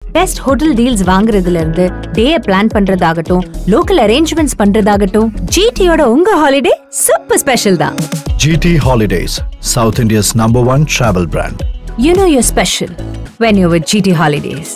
Best hotel deals வாங்குறதுல இருந்து day plan பண்றதாகட்டும் லோக்கல் அரேஞ்ச்மெண்ட்ஸ் பண்றதாகட்டும் ஜிடியோட உங்க ஹாலிடே சூப்பர் ஸ்பெஷல் தான் GT Holidays, South India's number one travel brand. You know your special when you with GT Holidays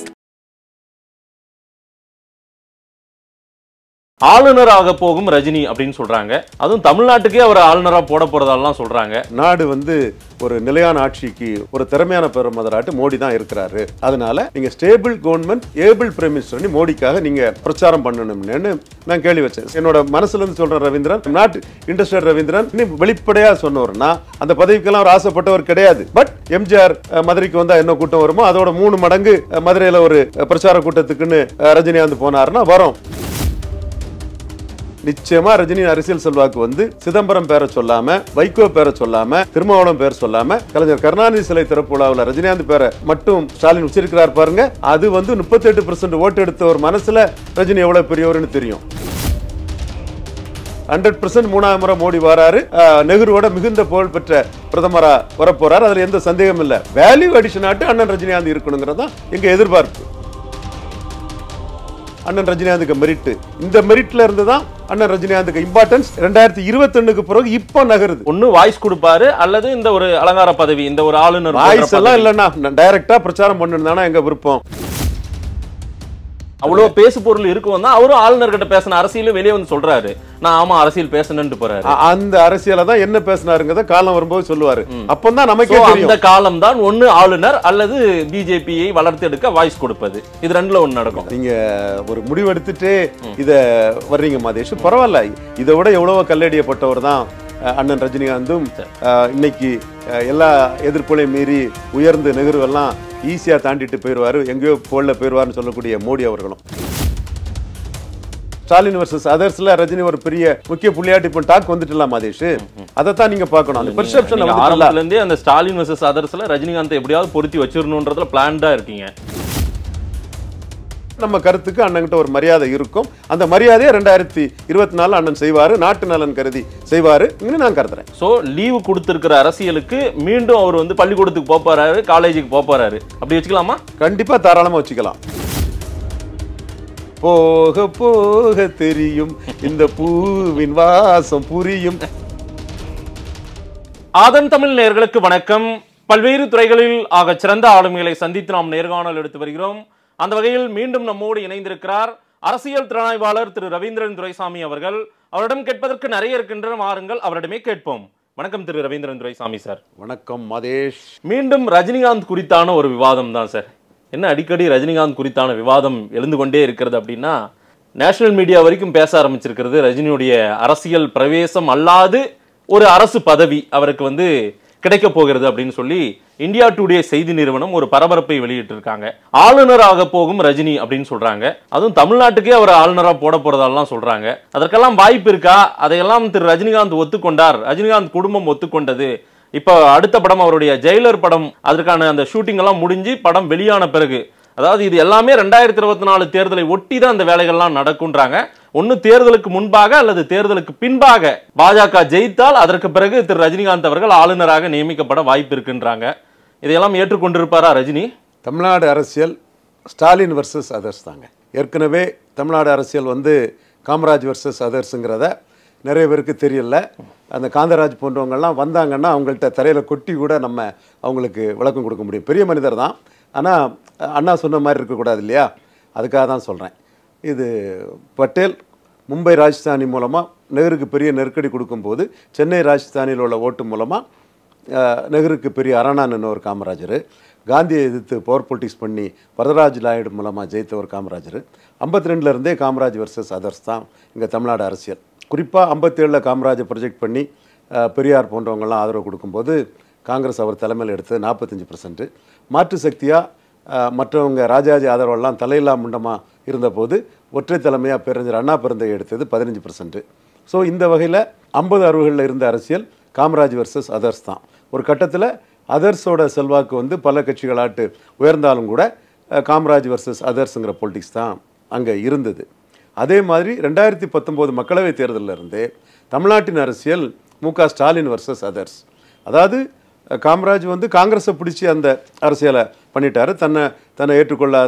ஆளுநராக போகும் ரஜினி அப்படின்னு சொல்றாங்க அதுவும் தமிழ்நாட்டுக்கே அவர் ஆளுநரா போட போறதாலாம் சொல்றாங்க நாடு வந்து ஒரு நிலையான ஆட்சிக்கு ஒரு திறமையான பெருமதராட்டு மோடி தான் இருக்கிறாரு அதனால நீங்க stable government able prime minister மோடிக்காக நீங்க பிரச்சாரம் பண்ணணும்னு நான் கேள்வி வச்சேன் என்னோட மனசுல இருந்து சொல்றேன் ரவீந்திரன் நாட்டு இண்டஸ்ட்ரியல் ரவீந்திரன் இன்னும் வெளிப்படையா சொன்னவர்னா அந்த பதவிக்கெல்லாம் அவர் ஆசைப்பட்டவர் கிடையாது பட் எம்ஜிஆர் அஹ், மதுரைக்கு வந்தா என்ன கூட்டம் வருமோ அதோட மூணு மடங்கு அஹ், மதுரையில ஒரு அஹ், பிரச்சார கூட்டத்துக்குன்னு அஹ், ரஜினிகாந்த் போனாருன்னா வரும் நிச்சயமா ரஜினி அரசியல் செல்வாக்கு வந்து சிதம்பரம் பேரை சொல்லாம வைகோ பேரை சொல்லாம திருமாவளவன் பேர் சொல்லாம கலைஞர் கருணாநிதி சிலை திறப்பு விழாவில் ரஜினிகாந்த் பேரை மட்டும் ஸ்டாலின் உச்சரிக்கிறார் பாருங்க அது வந்து முப்பத்தெட்டு பர்சன்ட் ஓட்டு எடுத்த ஒரு மனசுல ரஜினி எவ்வளவு பெரியவர்னு தெரியும் ஹண்ட்ரட் பர்சன்ட் மூணாவது முறை மோடி வராரு அஹ், நெஹ்ருவோட மிகுந்த புகழ் பெற்ற பிரதமரா வரப்போறாரு அதுல எந்த சந்தேகம் இல்ல வேல்யூ அடிஷன் ஆட்டு அண்ணன் ரஜினிகாந்த் இருக்கணுங்கிறது தான் எங்க எதிர்பார்ப்பு அண்ணன் ரஜினிகாந்துக்கு மெரிட் இந்த மெரிட்ல இருந்து தான் அண்ணன் ரஜினிகாந்துக்கு இம்பார்ட்டன்ஸ் ரெண்டாயிரத்தி இருபத்தொன்னுக்கு பிறகு இப்போ நகருது ஒண்ணு வாய்ஸ் கொடுப்பாரு அல்லது இந்த ஒரு அலங்கார பதவி இந்த ஒரு ஆளுநர் போன்ற வாய்ஸ் எல்லாம் பதவி. இல்லைன்னா டைரக்டா பிரச்சாரம் பண்ணணும் தானே எங்க விருப்பம் அவ்வளவு பேசு பொருள் இருக்கும் தான் அவரும் ஆளுநர் கிட்ட பேசின அரசியலும் வெளியே வந்து சொல்றாரு நான் ஆமா அரசியல் பேசணும்னு போறாரு அ- அந்த அரசியல தான் என்ன பேசினாருங்கிறத காலம் வரும்போது சொல்லுவாரு அப்பதான் So, நமக்கே அந்த தெரியும் காலம் தான் ஒண்ணு ஆளுநர் அல்லது பிஜேபியை வளர்த்து எடுக்க வாய்ஸ் கொடுப்பது இது ரெண்டுல ஒண்ணு நடக்கும் நீங்க ஒரு முடிவெடுத்துட்டு இத வர்றீங்க மாதேஷ் பரவாயில்ல இதை விட எவ்வளவோ கல்லடியப்பட்டவர் தான் அஹ், அண்ணன் ரஜினிகாந்தும் அஹ், இன்னைக்கு அஹ், எல்லா எதிர்ப்புகளையும் மீறி உயர்ந்து நெகிழ்வெல்லாம் ஈஸியா தாண்டிட்டு போயிடுவாரு எங்கேயோ போல்ல போயிடுவாருன்னு சொல்லக்கூடிய மோடி அவர்களும் ஸ்டாலின் வர்சஸ் அதர்ஸ்ல ரஜினி ஒரு பெரிய முக்கிய புள்ளியாட்டி இப்போ டாக் வந்துட்டுலாம் மாதேஷ் அதைத்தான் நீங்க பார்க்கணும் அந்த பெர்செப்ஷன் நீங்க வந்து ஆரம்பத்துல இருந்தே அந்த ஸ்டாலின் வர்சஸ் அதர்ஸ்ல ரஜினிகாந்த் எப்படியாவது பொருத்தி வச்சிரணும்ன்றதுல பிளான்டா இருக்கீங்க நம்ம கருத்துக்கு அண்ணன்கிட்ட ஒரு மரியாதை இருக்கும் அந்த மரியாதையை ரெண்டாயிரத்தி இருபத்தி நாலு அண்ணன் செய்வாரு நாட்டு நலன் கருதி செய்வாரு நான் கருதுறேன் சோ லீவு கொடுத்திருக்கிற அரசியலுக்கு மீண்டும் அவர் வந்து பள்ளிக்கூடத்துக்கு போப் போறாரு காலேஜுக்கு போப் போறாரு அப்படி வச்சுக்கலாமா கண்டிப்பா தாராளமா வச்சுக்கலாம் போக போக தெரியும் இந்த பூவின் வாசம் புரியும் ஆதன் தமிழ் நேயர்களுக்கு வணக்கம் பல்வேறு துறைகளில் ஆக சிறந்த ஆளுமைகளை சந்தித்து நாம் நேர்காணல் எடுத்து வருகிறோம் அந்த வகையில் மீண்டும் நம்மோடு இணைந்திருக்கிறார் அரசியல் திறனாய்வாளர் திரு ரவீந்திரன் துரைசாமி அவர்கள் அவரிடம் கேட்பதற்கு நிறைய இருக்கின்ற மாறுங்கள் அவரிடமே கேட்போம் வணக்கம் திரு ரவீந்திரன் துரைசாமி சார் வணக்கம் மதேஷ் மீண்டும் ரஜினிகாந்த் குறித்தான ஒரு விவாதம் தான் சார் என்ன அடிக்கடி ரஜினிகாந்த் குறித்தான விவாதம் எழுந்து கொண்டே இருக்கிறது அப்படின்னா நேஷனல் மீடியா வரைக்கும் பேச ஆரம்பிச்சிருக்கிறது ரஜினியுடைய அரசியல் பிரவேசம் அல்லாது ஒரு அரசு பதவி அவருக்கு வந்து கிடைக்க போகிறது அப்படின்னு சொல்லி இந்தியா டுடே செய்தி நிறுவனம் ஒரு பரபரப்பை வெளியிட்டு இருக்காங்க ஆளுநராக போகும் ரஜினி அப்படின்னு சொல்றாங்க அதுவும் தமிழ்நாட்டுக்கே அவர் ஆளுநரா போட போறதெல்லாம் சொல்றாங்க அதற்கெல்லாம் வாய்ப்பு இருக்கா அதையெல்லாம் திரு ரஜினிகாந்த் ஒத்துக்கொண்டார் ரஜினிகாந்த் குடும்பம் ஒத்துக்கொண்டது இப்போ அடுத்த படம் அவருடைய ஜெயிலர் படம் அதற்கான அந்த ஷூட்டிங் எல்லாம் முடிஞ்சு படம் வெளியான பிறகு அதாவது இது எல்லாமே ரெண்டாயிரத்தி இருபத்தி நாலு தேர்தலை ஒட்டி தான் அந்த வேலைகள்லாம் நடக்குன்றாங்க ஒன்னு தேர்தலுக்கு முன்பாக அல்லது தேர்தலுக்கு பின்பாக பாஜக ஜெயித்தால் அதற்கு பிறகு திரு ரஜினிகாந்த் அவர்கள் ஆளுநராக நியமிக்கப்பட வாய்ப்பு இருக்குன்றாங்க இதையெல்லாம் ஏற்றுக்கொண்டிருப்பாரா ரஜினி தமிழ்நாடு அரசியல் ஸ்டாலின் வர்சஸ் அதர்ஸ் தாங்க ஏற்கனவே தமிழ்நாடு அரசியல் வந்து காமராஜ் வர்சஸ் அதர்ஸுங்கிறத நிறைய பேருக்கு தெரியல அந்த காந்தராஜ் போன்றவங்கெல்லாம் வந்தாங்கன்னா அவங்கள்ட்ட தரையில் கொட்டி கூட நம்ம அவங்களுக்கு விளக்கம் கொடுக்க முடியும் பெரிய மனிதர் தான் ஆனால் அண்ணா சொன்ன மாதிரி இருக்கக்கூடாது இல்லையா அதுக்காக தான் சொல்கிறேன் இது பட்டேல் மும்பை ராஜஸ்தானி மூலமாக நெஹ்ருக்கு பெரிய நெருக்கடி கொடுக்கும்போது சென்னை ராஜஸ்தானியில் உள்ள ஓட்டு மூலமாக அஹ், நெஹ்ருக்கு பெரிய அரணான்னு ஒரு காமராஜர் காந்தியை எதிர்த்து பவர் பொலிட்டிக்ஸ் பண்ணி வரதராஜ் நாயுடு மூலமாக ஜெயித்தவர் காமராஜர் ஐம்பத்தி ரெண்டுலேருந்தே காமராஜ் வர்சஸ் அதர்ஸ் தான் இங்கே தமிழ்நாடு அரசியல் குறிப்பாக ஐம்பத்தேழில் காமராஜை ப்ரொஜெக்ட் பண்ணி அஹ், பெரியார் போன்றவங்கெல்லாம் ஆதரவு கொடுக்கும்போது காங்கிரஸ் அவர் தலைமையில் எடுத்தது நாற்பத்தஞ்சு பர்சன்ட் மாற்று சக்தியாக மற்றவங்க ராஜாஜி ஆதரவெல்லாம் தலையில்லா முண்டமாக இருந்தபோது ஒற்றை தலைமையாக பேரறிஞர் அண்ணா பிறந்தை எடுத்தது பதினஞ்சு பர்சன்ட் ஸோ இந்த வகையில் ஐம்பது அறுபதுகளில் இருந்த அரசியல் காமராஜ் வர்சஸ் அதர்ஸ் தான் ஒரு கட்டத்தில் அதர்ஸோட செல்வாக்கு வந்து பல கட்சிகளாட்டு உயர்ந்தாலும் கூட அஹ், காமராஜ் வர்சஸ் அதர்ஸுங்கிற பொலிட்டிக்ஸ் தான் அங்கே இருந்தது அதே மாதிரி ரெண்டாயிரத்தி பத்தொம்போது மக்களவைத் தேர்தலில் இருந்தே தமிழ்நாட்டின் அரசியல் மு க ஸ்டாலின் வர்சஸ் அதர்ஸ் அதாவது அஹ், காமராஜ் வந்து காங்கிரஸை பிடிச்சி அந்த அரசியலை பண்ணிட்டாரு தன்னை தன்னை ஏற்றுக்கொள்ளாத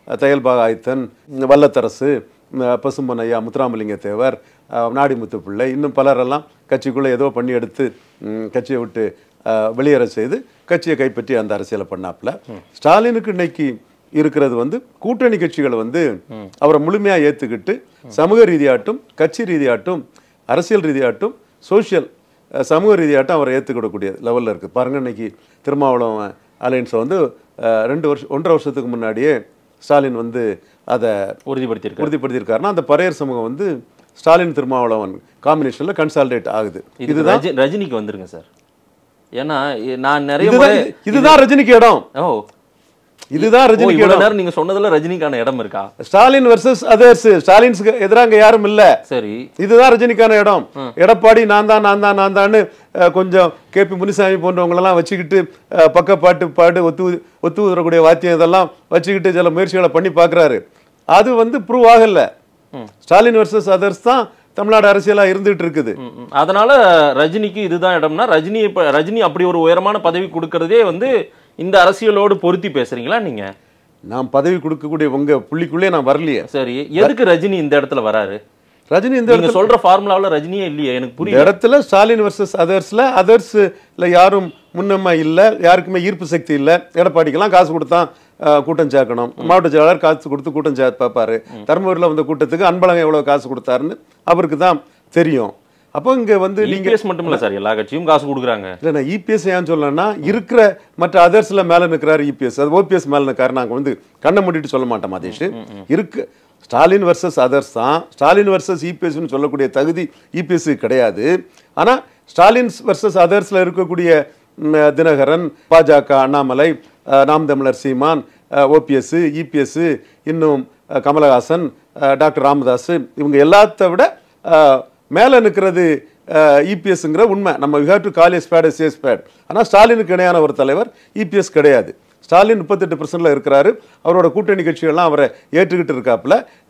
அஹ், தையல்பாக ஆயத்தன் உம், வல்லத்தரசு உம், பசும்பொன் ஐயா முத்துராமலிங்க தேவர் அஹ், நாடிமுத்து பிள்ளை இன்னும் பலரெல்லாம் கட்சிக்குள்ளே ஏதோ பண்ணி எடுத்து உம், கட்சியை விட்டு அஹ், வெளியேற செய்து கட்சியை கைப்பற்றி அந்த அரசியலை பண்ணாப்புல ஸ்டாலினுக்கு இன்னைக்கு இருக்கிறது வந்து கூட்டணி கட்சிகளை வந்து அவரை முழுமையாக ஏற்றுக்கிட்டு சமூக ரீதியாட்டும் கட்சி ரீதியாட்டும் அரசியல் ரீதியாட்டும் சோஷியல் அஹ் சமூக ரீதியாட்டம் அவரை ஏற்றுக்கிடக்கூடிய லெவலில் இருக்குது பாருங்க இன்னைக்கு திருமாவளவன் அலையன்ஸை வந்து அஹ், ரெண்டு வருஷம் ஒன்றரை வருஷத்துக்கு முன்னாடியே ஸ்டாலின் வந்து அதை உறுதிப்படுத்தியிருக்காரு உறுதிப்படுத்தியிருக்காருன்னா அந்த பறையர் சமூகம் வந்து ஸ்டாலின் திருமாவளவன் காம்பினேஷனில் கன்சால்டேட் ஆகுது இது இதுதான் ரஜி- ரஜினிக்கு வந்துருங்க சார் ஏன்னா இ- நான் நிறைய இதுதான் முறை- இதுதான் ரஜினிக்கு இடம் ஓ இதுதான் ஓ, ரஜினிக்கு இவ்வளவு இடம் நேரம் நீங்க சொன்னதுல ரஜினிக்கான இடம் இருக்கா ஸ்டாலின் வர்சஸ் அதர்ஸ் ஸ்டாலின்ஸ்க்கு எதிராக அங்க யாரும் இல்ல சரி இதுதான் ரஜினிக்கான இடம் எடப்பாடி நான் தான் நான் தான் நான் தான்னு அஹ், கொஞ்சம் கேபி முனிசாமி போன்றவங்களெல்லாம் வச்சுக்கிட்டு அஹ், பக்க பாட்டு பாடு ஒத்து ஊதி- ஒத்து ஊதுறக்கூடிய வாத்தியம் இதெல்லாம் வச்சுக்கிட்டு சில முயற்சிகளை பண்ணி பார்க்குறாரு அது வந்து ப்ரூவ் ஆகல ஸ்டாலின் வர்சஸ் அதர்ஸ் தான் தமிழ்நாடு அரசியலா இருந்துட்டு இருக்குது ம், ம். அதனால ரஜினிக்கு இதுதான் இடம்னா ரஜினி இப்ப ரஜினி அப்படி ஒரு உயரமான பதவி கொடுக்கறதே வந்து இந்த அரசியலோடு பொருத்தி பேசுறீங்களா நீங்க நான் பதவி கொடுக்கக்கூடிய உங்க புள்ளிக்குள்ளே நான் வரலையே சரி எதுக்கு ரஜினி இந்த இடத்துல வராரு ரஜினி இந்த நீங்க இடத்துல சொல்ற ஃபார்முலாவுல ரஜினியே இல்லையே எனக்கு இந்த புரியல இடத்துல ஸ்டாலின் வர்சஸ் அதர்ஸ்ல அதர்ஸ்ல யாரும் முன்னமா இல்ல யாருக்குமே ஈர்ப்பு சக்தி இல்ல எடப்பாடிக்கெல்லாம் காசு கொடுத்தான் அஹ், கூட்டம் சேர்க்கணும் மாவட்ட செயலாளர் காசு கொடுத்து கூட்டம் சேர்த்து பார்ப்பாரு தருமபுரியில் வந்த கூட்டத்துக்கு அன்பழகன் எவ்வளவு காசு கொடுத்தாருன்னு அவருக்கு தான் தெரியும் அப்போ இங்க வந்து நீங்க இபிஎஸ் மட்டும் இல்ல சார் எல்லா கட்சியும் காசு கொடுக்குறாங்க இல்லை நான் இபிஎஸ் ஏன் சொல்லணும்னா இருக்கிற மற்ற அதர்ஸ்ல மேல நிற்கிறாரு இபிஎஸ் அது ஓபிஎஸ் மேல நிற்கிறாரு நாங்க வந்து கண்ணை மூடிட்டு சொல்ல மாட்டோம் மதேஷ் இருக்கு ஸ்டாலின் வர்சஸ் அதர்ஸ் தான் ஸ்டாலின் வர்சஸ் இபிஎஸ்னு சொல்லக்கூடிய தகுதி இபிஎஸ் கிடையாது ஆனா ஸ்டாலின் வர்சஸ் அதர்ஸ்ல இருக்கக்கூடிய ம், தினகரன் பாஜக அண்ணாமலை அஹ், நாம் தமிழர் சீமான் ஓபிஎஸ் இபிஎஸ் இன்னும் அஹ், கமலஹாசன் அஹ், டாக்டர் ராமதாஸ் இவங்க எல்லாத்த விட அஹ், மேல நிற்கிறது இபிஎஸ்ங்கிற உண்மை நம்ம we have to call spade as spade ஆனால் ஸ்டாலினுக்கு இணையான ஒரு தலைவர் இபிஎஸ் கிடையாது ஸ்டாலின் முப்பத்தெட்டு பர்சன்ட்ல இருக்கிறாரு அவரோட கூட்டணி கட்சிகள்லாம் அவரை ஏற்றுக்கிட்டு இருக்காப்புல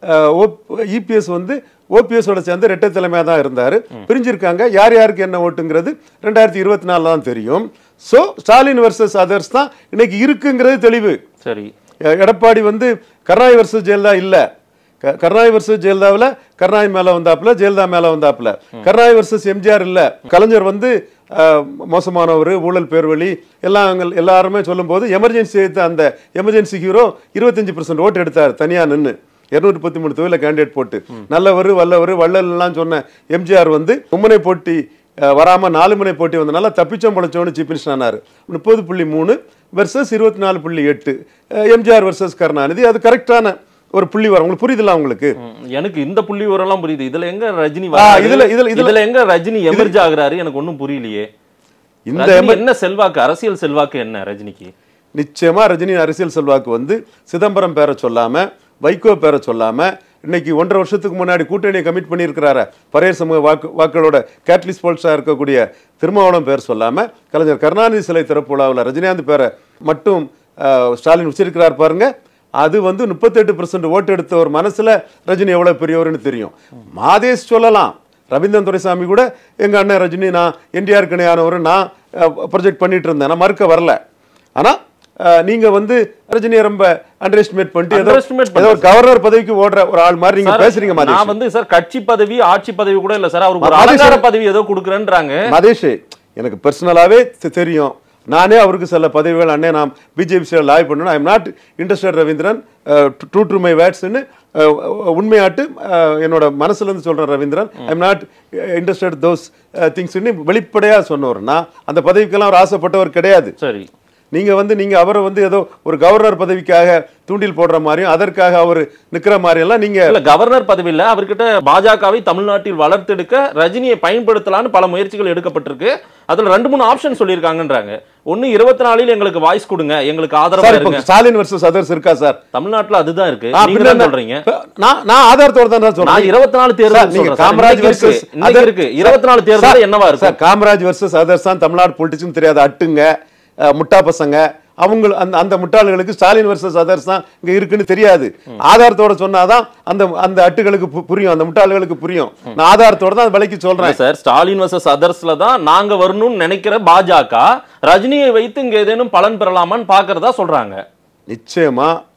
இபிஎஸ் வந்து ஓபிஎஸோட சேர்ந்து ரெட்டை தலைமையாக தான் இருந்தார் பிரிஞ்சிருக்காங்க யார் யாருக்கு என்ன ஓட்டுங்கிறது ரெண்டாயிரத்தி இருபத்தி நாலில் தான் தெரியும் ஸோ ஸ்டாலின் வர்சஸ் அதர்ஸ் தான் இன்னைக்கு இருக்குங்கிறது தெளிவு சரி எ- எடப்பாடி வந்து கருணாநிதி வர்சஸ் ஜெயலலிதா இல்ல க- கருணாநிதி வர்சஸ் ஜெயலலிதாவில் கருணாநிதி மேல வந்தாப்புல ஜெயலலிதா மேல வந்தாப்புல கருணாநிதி வர்சஸ் எம்ஜிஆர் இல்ல கலைஞர் வந்து அஹ், மோசமானவர் ஊழல் பேர்வழி எல்லாம் அவங்க எல்லாருமே சொல்லும்போது எமர்ஜென்சி எடுத்த அந்த எமர்ஜென்சி ஹீரோ இருபத்தஞ்சு பர்சன்ட் ஓட்டு எடுத்தார் தனியா நின்னு இருநூற்றி பத்தி மூணு தொகுதியில் கேண்டிடேட் போட்டு நல்லவர் வல்லவர் வள்ளல்லாம் சொன்ன எம்ஜிஆர் வந்து மும்முனை போட்டி அஹ், வராம நாலு முனை போட்டி வந்தனால தப்பிச்சோம் பொழைச்சோன்னு சீஃப் மினிஸ்டர் ஆனார் முப்பது புள்ளி மூணு வெர்சஸ் இருபத்தி நாலு புள்ளி எட்டு எம்ஜிஆர் வெர்சஸ் கருணாநிதி அது கரெக்டான ஒரு புள்ளி வரும் உங்களுக்கு புரியுதுல உங்களுக்கு ம், எனக்கு இந்த புள்ளி விவரம்லாம் புரியுது இதுல எங்க ரஜினி ஆ, வராரு? இதுல- இதுல- இதுல- இதுல எங்க ரஜினி எமர்ஜ் ஆகுறாரு எனக்கு ஒண்ணும் புரியலையே இந்த ரஜினி எம- என்ன செல்வாக்கு அரசியல் செல்வாக்கு என்ன ரஜினிக்கு நிச்சயமா ரஜினி அரசியல் செல்வாக்கு வந்து சிதம்பரம் பேரை சொல்லாம வைகோ பேரை சொல்லாம இன்னைக்கு ஒன்றரை வருஷத்துக்கு முன்னாடி கூட்டணியை கமிட் பண்ணியிருக்கிறார பரையர் சமூக வாக்கு வாக்களோட கேட்லிஸ் போல்ஸா இருக்கக்கூடிய திருமாவளம் பேர் சொல்லாம கலைஞர் கருணாநிதி சிலை திறப்பு விழாவில் ரஜினிகாந்த் பேரை மட்டும் அஹ், ஸ்டாலின் உச்சரிக்கிறார் பாருங்க அது வந்து முப்பத்தெட்டு பர்சன்ட் ஓட்டு எடுத்த ஒரு மனசுல ரஜினி எவ்வளவு பெரியவர்னு தெரியும் மாதேஷ் சொல்லலாம் ரவீந்திரன் துரைசாமி கூட எங்க அண்ணன் ரஜினி நான் என்டிஆர் கணையானவர் நான் ப்ரொஜெக்ட் பண்ணிட்டு இருந்தேன் நான் மறுக்க வரல ஆனா அஹ், நீங்க வந்து ரஜினியை ரொம்ப அண்டர் எஸ்டிமேட் பண்ணிட்டு ஏதோ Underestimate ஏதோ ஒரு கவர்னர் பதவிக்கு ஓடுற ஒரு ஆள் மாதிரி நீங்க சார், பேசுறீங்க நான் மாதேஷ் வந்து சார் கட்சி பதவி ஆட்சி பதவி கூட இல்ல சார் அவருக்கு ஒரு மாதேஷ் அலங்கார சார். பதவி ஏதோ கொடுக்குறேன்றாங்க மதேஷ் எனக்கு பர்சனலாவே தெரியும் நானே அவருக்கு சில பதவிகள் அண்ணே நான் பிஜேபி லாய் பண்ணணும் I am not interested Ravindran true to my வேட்ஸ்ன்னு உண்மையாட்டு அஹ், என்னோட மனசுல இருந்து சொல்றேன் Ravindran I am not interested those திங்ஸ்ன்னு வெளிப்படையா சொன்னவர்னா அந்த பதவிக்கெல்லாம் அவர் ஆசைப்பட்டவர் கிடையாது சரி நீங்க வந்து நீங்க அவரை வந்து ஏதோ ஒரு கவர்னர் பதவிக்காக தூண்டில் போடுற மாதிரியும் அதற்காக அவர் நிக்கிற மாதிரி எல்லாம் நீங்க இல்ல கவர்னர் பதவி இல்ல அவர்கிட்ட பாஜகவை தமிழ்நாட்டில் வளர்த்தெடுக்க ரஜினியை பயன்படுத்தலாம்னு பல முயற்சிகள் எடுக்கப்பட்டிருக்கு அதுல ரெண்டு மூணு ஆப்ஷன் சொல்லியிருக்காங்கன்றாங்க ஒண்ணு இருபத்தி நாலில் எங்களுக்கு வாய்ஸ் கொடுங்க எங்களுக்கு ஆதரவா சார் இருங்க இப்போ ஸ்டாலின் வர்சஸ் அதர்ஸ் இருக்கா சார் தமிழ்நாட்டுல அதுதான் இருக்கு ஆ, நீங்க பின்ன தான் என்ன? சொல்றீங்க நான் நான் ஆதாரத்தோட தான் சார் நான் சொல்றேன் இருபத்தி நாலு சார், தேர்தல் நீங்க சொல்றேன் சார். காமராஜ் இன்னைக்கு இருக்கு. versus இன்னைக்கு other- இருக்கு இருபத்தி நாலு தேர்தல் சார், என்னவா சார் இருக்கும் காமராஜ் வர்சஸ் அதர்ஸ் தான் தமிழ்நாடு பொலிட்டிக்ஸ் தெரியாத அட்டுங்க அஹ், முட்டா பசங்க அவங்க அந்த அந்த முட்டாள்களுக்கு ஸ்டாலின் வர்சஸ் அதர்ஸ் தான் இங்க இருக்குன்னு தெரியாது ஆதாரத்தோட சொன்னாதான் அந்த அந்த அட்டுகளுக்கு பு- புரியும் அந்த முட்டாள்களுக்கு புரியும் நான் ஆதாரத்தோட தான் விலைக்கு இல்ல சொல்றேன் சார் ஸ்டாலின் வர்சஸ் அதர்ஸ்ல தான் நாங்க வரணும்னு நினைக்கிற பாஜக ரஜினியை வைத்து இங்க ஏதேனும் பலன் பெறலாமான்னு பாக்குறதா சொல்றாங்க நிச்சயமா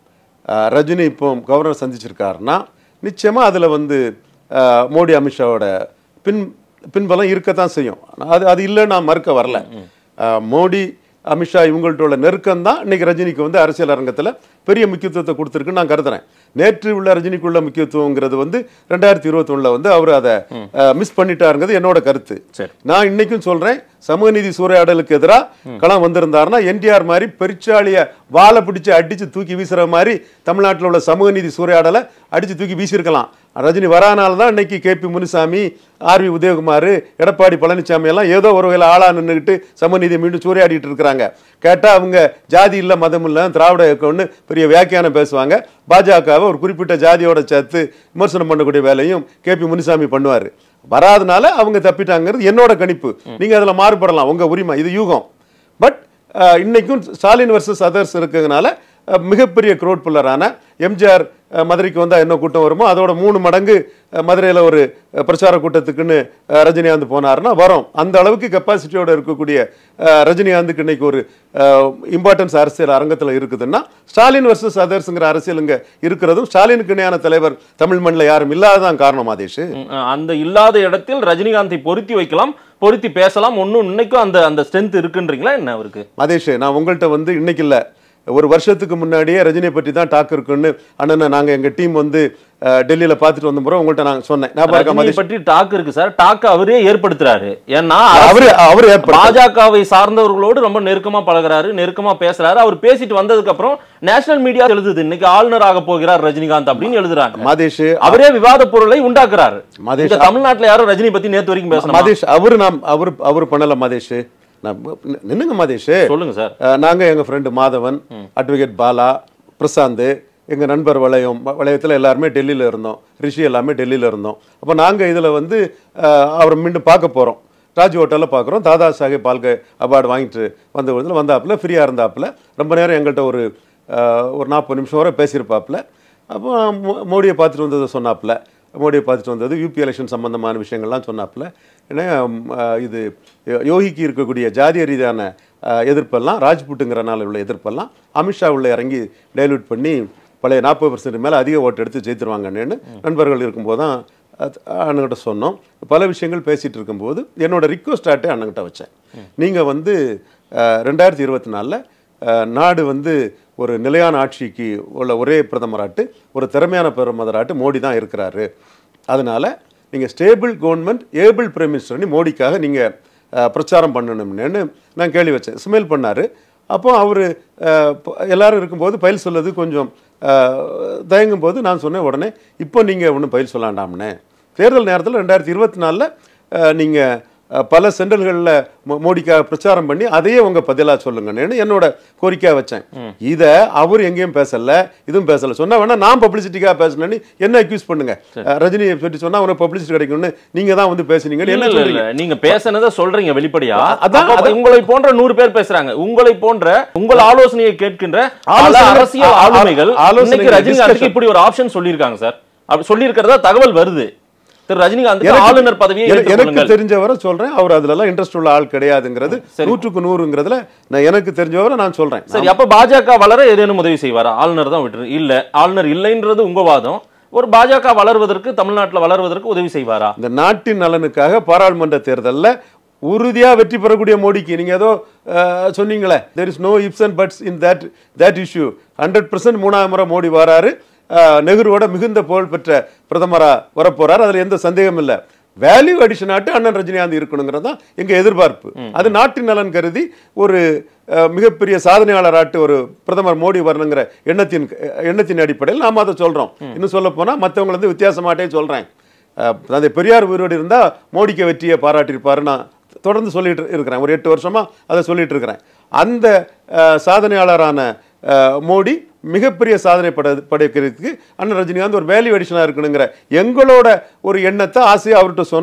அஹ், ரஜினி இப்போ கவர்னர் சந்திச்சிருக்காருன்னா நிச்சயமா அதுல வந்து அஹ், மோடி அமித்ஷாவோட பின் பின்பலம் இருக்கத்தான் செய்யும் அது அது இல்லைன்னு நான் மறுக்க வரல அஹ், மோடி அமித்ஷா இவங்கள்ட்ட உள்ள நெருக்கம் தான் இன்னைக்கு ரஜினிக்கு வந்து அரசியல் அரங்கத்தில் பெரிய முக்கியத்துவத்தை கொடுத்துருக்குன்னு நான் கருதுறேன் நேற்று உள்ள ரஜினிக்குள்ள முக்கியத்துவங்கிறது வந்து ரெண்டாயிரத்தி இருபத்தொன்னுல வந்து அவர் அதை மிஸ் பண்ணிட்டாருங்கிறது என்னோட கருத்து சரி. நான் இன்னைக்கும் சொல்றேன் சமூக நீதி சூறையாடலுக்கு எதிராக களம் வந்திருந்தாருன்னா என்டிஆர் மாதிரி பெருச்சாலிய வாழை பிடிச்சு அடிச்சு தூக்கி வீசுற மாதிரி தமிழ்நாட்டில் உள்ள சமூக நீதி சூறையாடலை அடிச்சு தூக்கி வீசியிருக்கலாம் ரஜினி வரானால தான் இன்னைக்கு கேபி முனுசாமி ஆர்வி உதயகுமார் எடப்பாடி பழனிசாமி எல்லாம் ஏதோ ஒரு வகையில் ஆளா நின்றுக்கிட்டு சமூக நீதியை மீண்டும் சூறையாடிட்டு இருக்கிறாங்க கேட்டால் அவங்க ஜாதி இல்லை மதம் இல்லை திராவிட இயக்கம்னு பெரிய வியாக்கியானம் பேசுவாங்க பாஜகவை ஒரு குறிப்பிட்ட ஜாதியோட சேர்த்து விமர்சனம் பண்ணக்கூடிய வேலையும் கேபி முனுசாமி பண்ணுவார் வராதனால அவங்க தப்பிட்டாங்கிறது என்னோட கணிப்பு நீங்க அதுல மாறுபடலாம் உங்க உரிமை இது யூகம் பட் இன்னைக்கும் ஸ்டாலின் வர்சஸ் அதர்ஸ் இருக்கிறதுனால அஹ், மிகப்பெரிய க்ரோட் புல்லரான எம்ஜிஆர் அஹ், மதுரைக்கு வந்தா என்ன கூட்டம் வருமோ அதோட மூணு மடங்கு அஹ், மதுரையில ஒரு அஹ், பிரச்சார கூட்டத்துக்குன்னு அஹ், ரஜினிகாந்த் போனாருன்னா வரும் அந்த அளவுக்கு கெப்பாசிட்டியோட இருக்கக்கூடிய அஹ், ரஜினிகாந்துக்கு இன்னைக்கு ஒரு இம்பார்ட்டன்ஸ் அரசியல் அரங்கத்துல இருக்குதுன்னா ஸ்டாலின் வர்சஸ் அதர்ஸ்ங்கிற அரசியல் இங்க இருக்கிறதும் ஸ்டாலினுக்கு இணையான தலைவர் தமிழ் மண்ணில் யாரும் இல்லாததான் காரணம் ஆதேஷ் ம், அந்த இல்லாத இடத்தில் ரஜினிகாந்தை பொருத்தி வைக்கலாம் பொருத்தி பேசலாம் ஒன்னும் இன்னைக்கும் அந்த அந்த ஸ்ட்ரென்த் இருக்குன்றீங்களா என்ன அவருக்கு மதேஷ் நான் உங்கள்கிட்ட வந்து இன்னைக்கு இல்ல ஒரு வருஷத்துக்கு முன்னாடியே ரஜினியை பற்றி தான் டாக் இருக்குன்னு அண்ணனை நாங்க எங்க டீம் வந்து அஹ், டெல்லியில பார்த்துட்டு வந்த முறை உங்கள்கிட்ட நான் சொன்னேன் நான் பார்க்க ரஜினியை மதேஷ் பற்றி டாக் இருக்கு சார் டாக் அவரே ஏற்படுத்துறாரு ஏன்னா அவரு அவரு ஏற்படுத்த பாஜகவை சார்ந்தவர்களோடு ரொம்ப நெருக்கமா பழகுறாரு நெருக்கமா பேசுறாரு அவர் பேசிட்டு வந்ததுக்கு அப்புறம் நேஷனல் மீடியா எழுதுது இன்னைக்கு ஆளுநர் ஆக போகிறார் ரஜினிகாந்த் அப்படின்னு எழுதுறாங்க மதேஷ் அவரே விவாத பொருளை உண்டாக்குறாரு மதேஷ், இங்க தமிழ்நாட்டுல யாரும் ரஜினி பத்தி நேத்து வரைக்கும் பேசணும் மதேஷ் அவரு நாம் அவரு அவரு பண்ணல மதேஷ் நான் நி- நின்னுங்க மதேஷ் சொல்லுங்க சார் அஹ், நாங்க எங்க ஃப்ரெண்டு மாதவன் அட்வொகேட் பாலா பிரசாந்த் எங்க நண்பர் வளையம் வ- வளையத்துல எல்லாருமே டெல்லியில இருந்தோம் ரிஷி எல்லாமே டெல்லியில இருந்தோம் அப்போ நாங்க இதுல வந்து அஹ், அவரை மீண்டும் பார்க்க போறோம் ராஜ் ஹோட்டலில் பார்க்குறோம் தாதா சாஹேப் பால்கே அவார்டு வாங்கிட்டு வந்த விதத்தில் வந்தாப்புல ஃப்ரீயாக இருந்தாப்புல ரொம்ப நேரம் எங்கள்கிட்ட ஒரு அஹ், ஒரு நாற்பது நிமிஷம் வரை பேசியிருப்பாப்புல அப்போ மோ- மோடியை பார்த்துட்டு வந்ததை சொன்னாப்புல மோடியை பார்த்துட்டு வந்தது யூபி எலெக்ஷன் சம்பந்தமான விஷயங்கள்லாம் சொன்னாப்புல ஏன்னா ம், அஹ், இது யோ- யோகிக்கு இருக்கக்கூடிய ஜாதிய ரீதியான அஹ், எதிர்ப்பெல்லாம் ராஜ்புட்டுங்கிறனால உள்ள எதிர்ப்பெல்லாம் அமித்ஷா உள்ள இறங்கி டைல்யூட் பண்ணி பழைய நாற்பது பர்சன்ட் மேலே அதிக ஓட்டு எடுத்து ஜெயித்துருவாங்கன்னு நண்பர்கள் இருக்கும்போது தான் அது- அண்ணன்கிட்ட சொன்னோம் பல விஷயங்கள் பேசிட்டு இருக்கும்போது என்னோட ரிக்வஸ்டாட்டே அண்ணன்கிட்ட வச்சேன் நீங்கள் வந்து அஹ், ரெண்டாயிரத்தி இருபத்தி நாலில் நாடு வந்து ஒரு நிலையான ஆட்சிக்கு உள்ள ஒரே பிரதமராட்டு ஒரு திறமையான பிரதமராட்டு மோடி தான் இருக்கிறாரு அதனால நீங்கள் ஸ்டேபிள் கவர்மெண்ட் ஏபிள் பிரைம் மினிஸ்டர்னு மோடிக்காக நீங்கள் பிரச்சாரம் பண்ணணும்னு நான் கேள்வி வச்சேன் ஸ்மெல் பண்ணார் அப்போ அவர் எல்லாரும் இருக்கும்போது பயில் சொல்லுது கொஞ்சம் அஹ், தயங்கும் போது நான் சொன்னேன் உடனே இப்போ நீங்கள் ஒன்றும் பயில் சொல்லாண்டாம்னே தேர்தல் நேரத்தில் ரெண்டாயிரத்தி இருபத்தி நாலில் நீங்கள் பல சென்டர்களில் மோடிக்காக பிரச்சாரம் பண்ணி அதையே உங்க பதிலா சொல்லுங்கன்னு என்னோட கோரிக்கையா வச்சேன் இதை அவர் எங்கேயும் பேசல இதுவும் பேசல சொன்னா வேணா நான் பப்ளிசிட்டிக்காக பேசினேன்னு என்ன அக்யூஸ் பண்ணுங்க அஹ், ரஜினியை பற்றி சொன்னா அவனுக்கு பப்ளிசிட்டி கிடைக்கும்னு நீங்க தான் வந்து பேசுனீங்கன்னு இல்ல என்ன இல்ல சொல்றீங்க இல்ல நீங்க பேசுனத சொல்றீங்க வெளிப்படையா அதான், அப்ப அதான். உங்களை போன்ற நூறு பேர் பேசுறாங்க உங்களை போன்ற உங்கள் ஆலோசனையை கேட்கின்ற பல ஆலோசனை- அரசியல் ஆ- ஆ- ஆளுமைகள் ஆலோசனைகள் இன்னைக்கு ரஜினிகாந்துக்கு discussion. இப்படி ஒரு ஆப்ஷன் சொல்லியிருக்காங்க சார் அப்படி சொல்லியிருக்கிறதா தகவல் வருது திரு ரஜினிகாந்த் எனக்கு- ஆளுநர் பதவியை எனக்கு- எனக்கு ஏற்றுக்கொள்ளுங்கள். தெரிஞ்சவரை சொல்றேன் அவர் அதுலலாம் இன்ட்ரெஸ்ட் உள்ள ஆள் கிடையாதுங்கிறது சரி. நூற்றுக்கு நூறுங்கிறதுல நான் எனக்கு தெரிஞ்சவரை நான் சொல்றேன் சரி அப்ப பாஜக வளர ஏதேனும் உதவி செய்வாரா ஆளுநர் தான் விட்டு இல்ல ஆளுநர் இல்லைன்றது உங்க வாதம் ஒரு பாஜக வளர்வதற்கு தமிழ்நாட்டுல வளர்வதற்கு உதவி செய்வாரா இந்த நாட்டின் நலனுக்காக பாராளுமன்ற தேர்தல்ல உறுதியா வெற்றி பெறக்கூடிய மோடிக்கு நீங்க ஏதோ அஹ், சொன்னீங்களே there is no ifs and buts in that that issue hundred percent மூணாவது முறை மோடி வராரு அஹ், நெஹ்ருவோட மிகுந்த புகழ் பெற்ற பிரதமரா வரப்போறாரு அதுல எந்த சந்தேகம் இல்லை வேல்யூ அடிஷன் ஆட்டு அண்ணன் ரஜினிகாந்த் இருக்கணுங்கிறது தான் எங்க எதிர்பார்ப்பு அது நாட்டின் நலன் கருதி ஒரு அஹ், மிகப்பெரிய சாதனையாளராட்டு ஒரு பிரதமர் மோடி வரணுங்கிற எண்ணத்தின் எண்ணத்தின் அடிப்படையில் நாம அதை சொல்றோம் இன்னும் சொல்ல போனா மற்றவங்களை வந்து வித்தியாசமாட்டே சொல்றேன் அஹ், தந்தை பெரியார் உயிரோடு இருந்தா மோடிக்கு வெற்றியை பாராட்டியிருப்பாரு நான் தொடர்ந்து சொல்லிட்டு இருக்கிறேன் ஒரு எட்டு வருஷமா அதை சொல்லிட்டு இருக்கிறேன் அந்த அஹ், சாதனையாளரான அஹ், மோடி மிகப்பெரிய சாதனை பட படைக்கிறதுக்கு அண்ணன் ரஜினிகாந்த் ஒரு வேல்யூ அடிஷனாக இருக்கணுங்கிற எங்களோட ஒரு எண்ணத்தை ஆசையை அவர்கிட்ட சொன்னோம்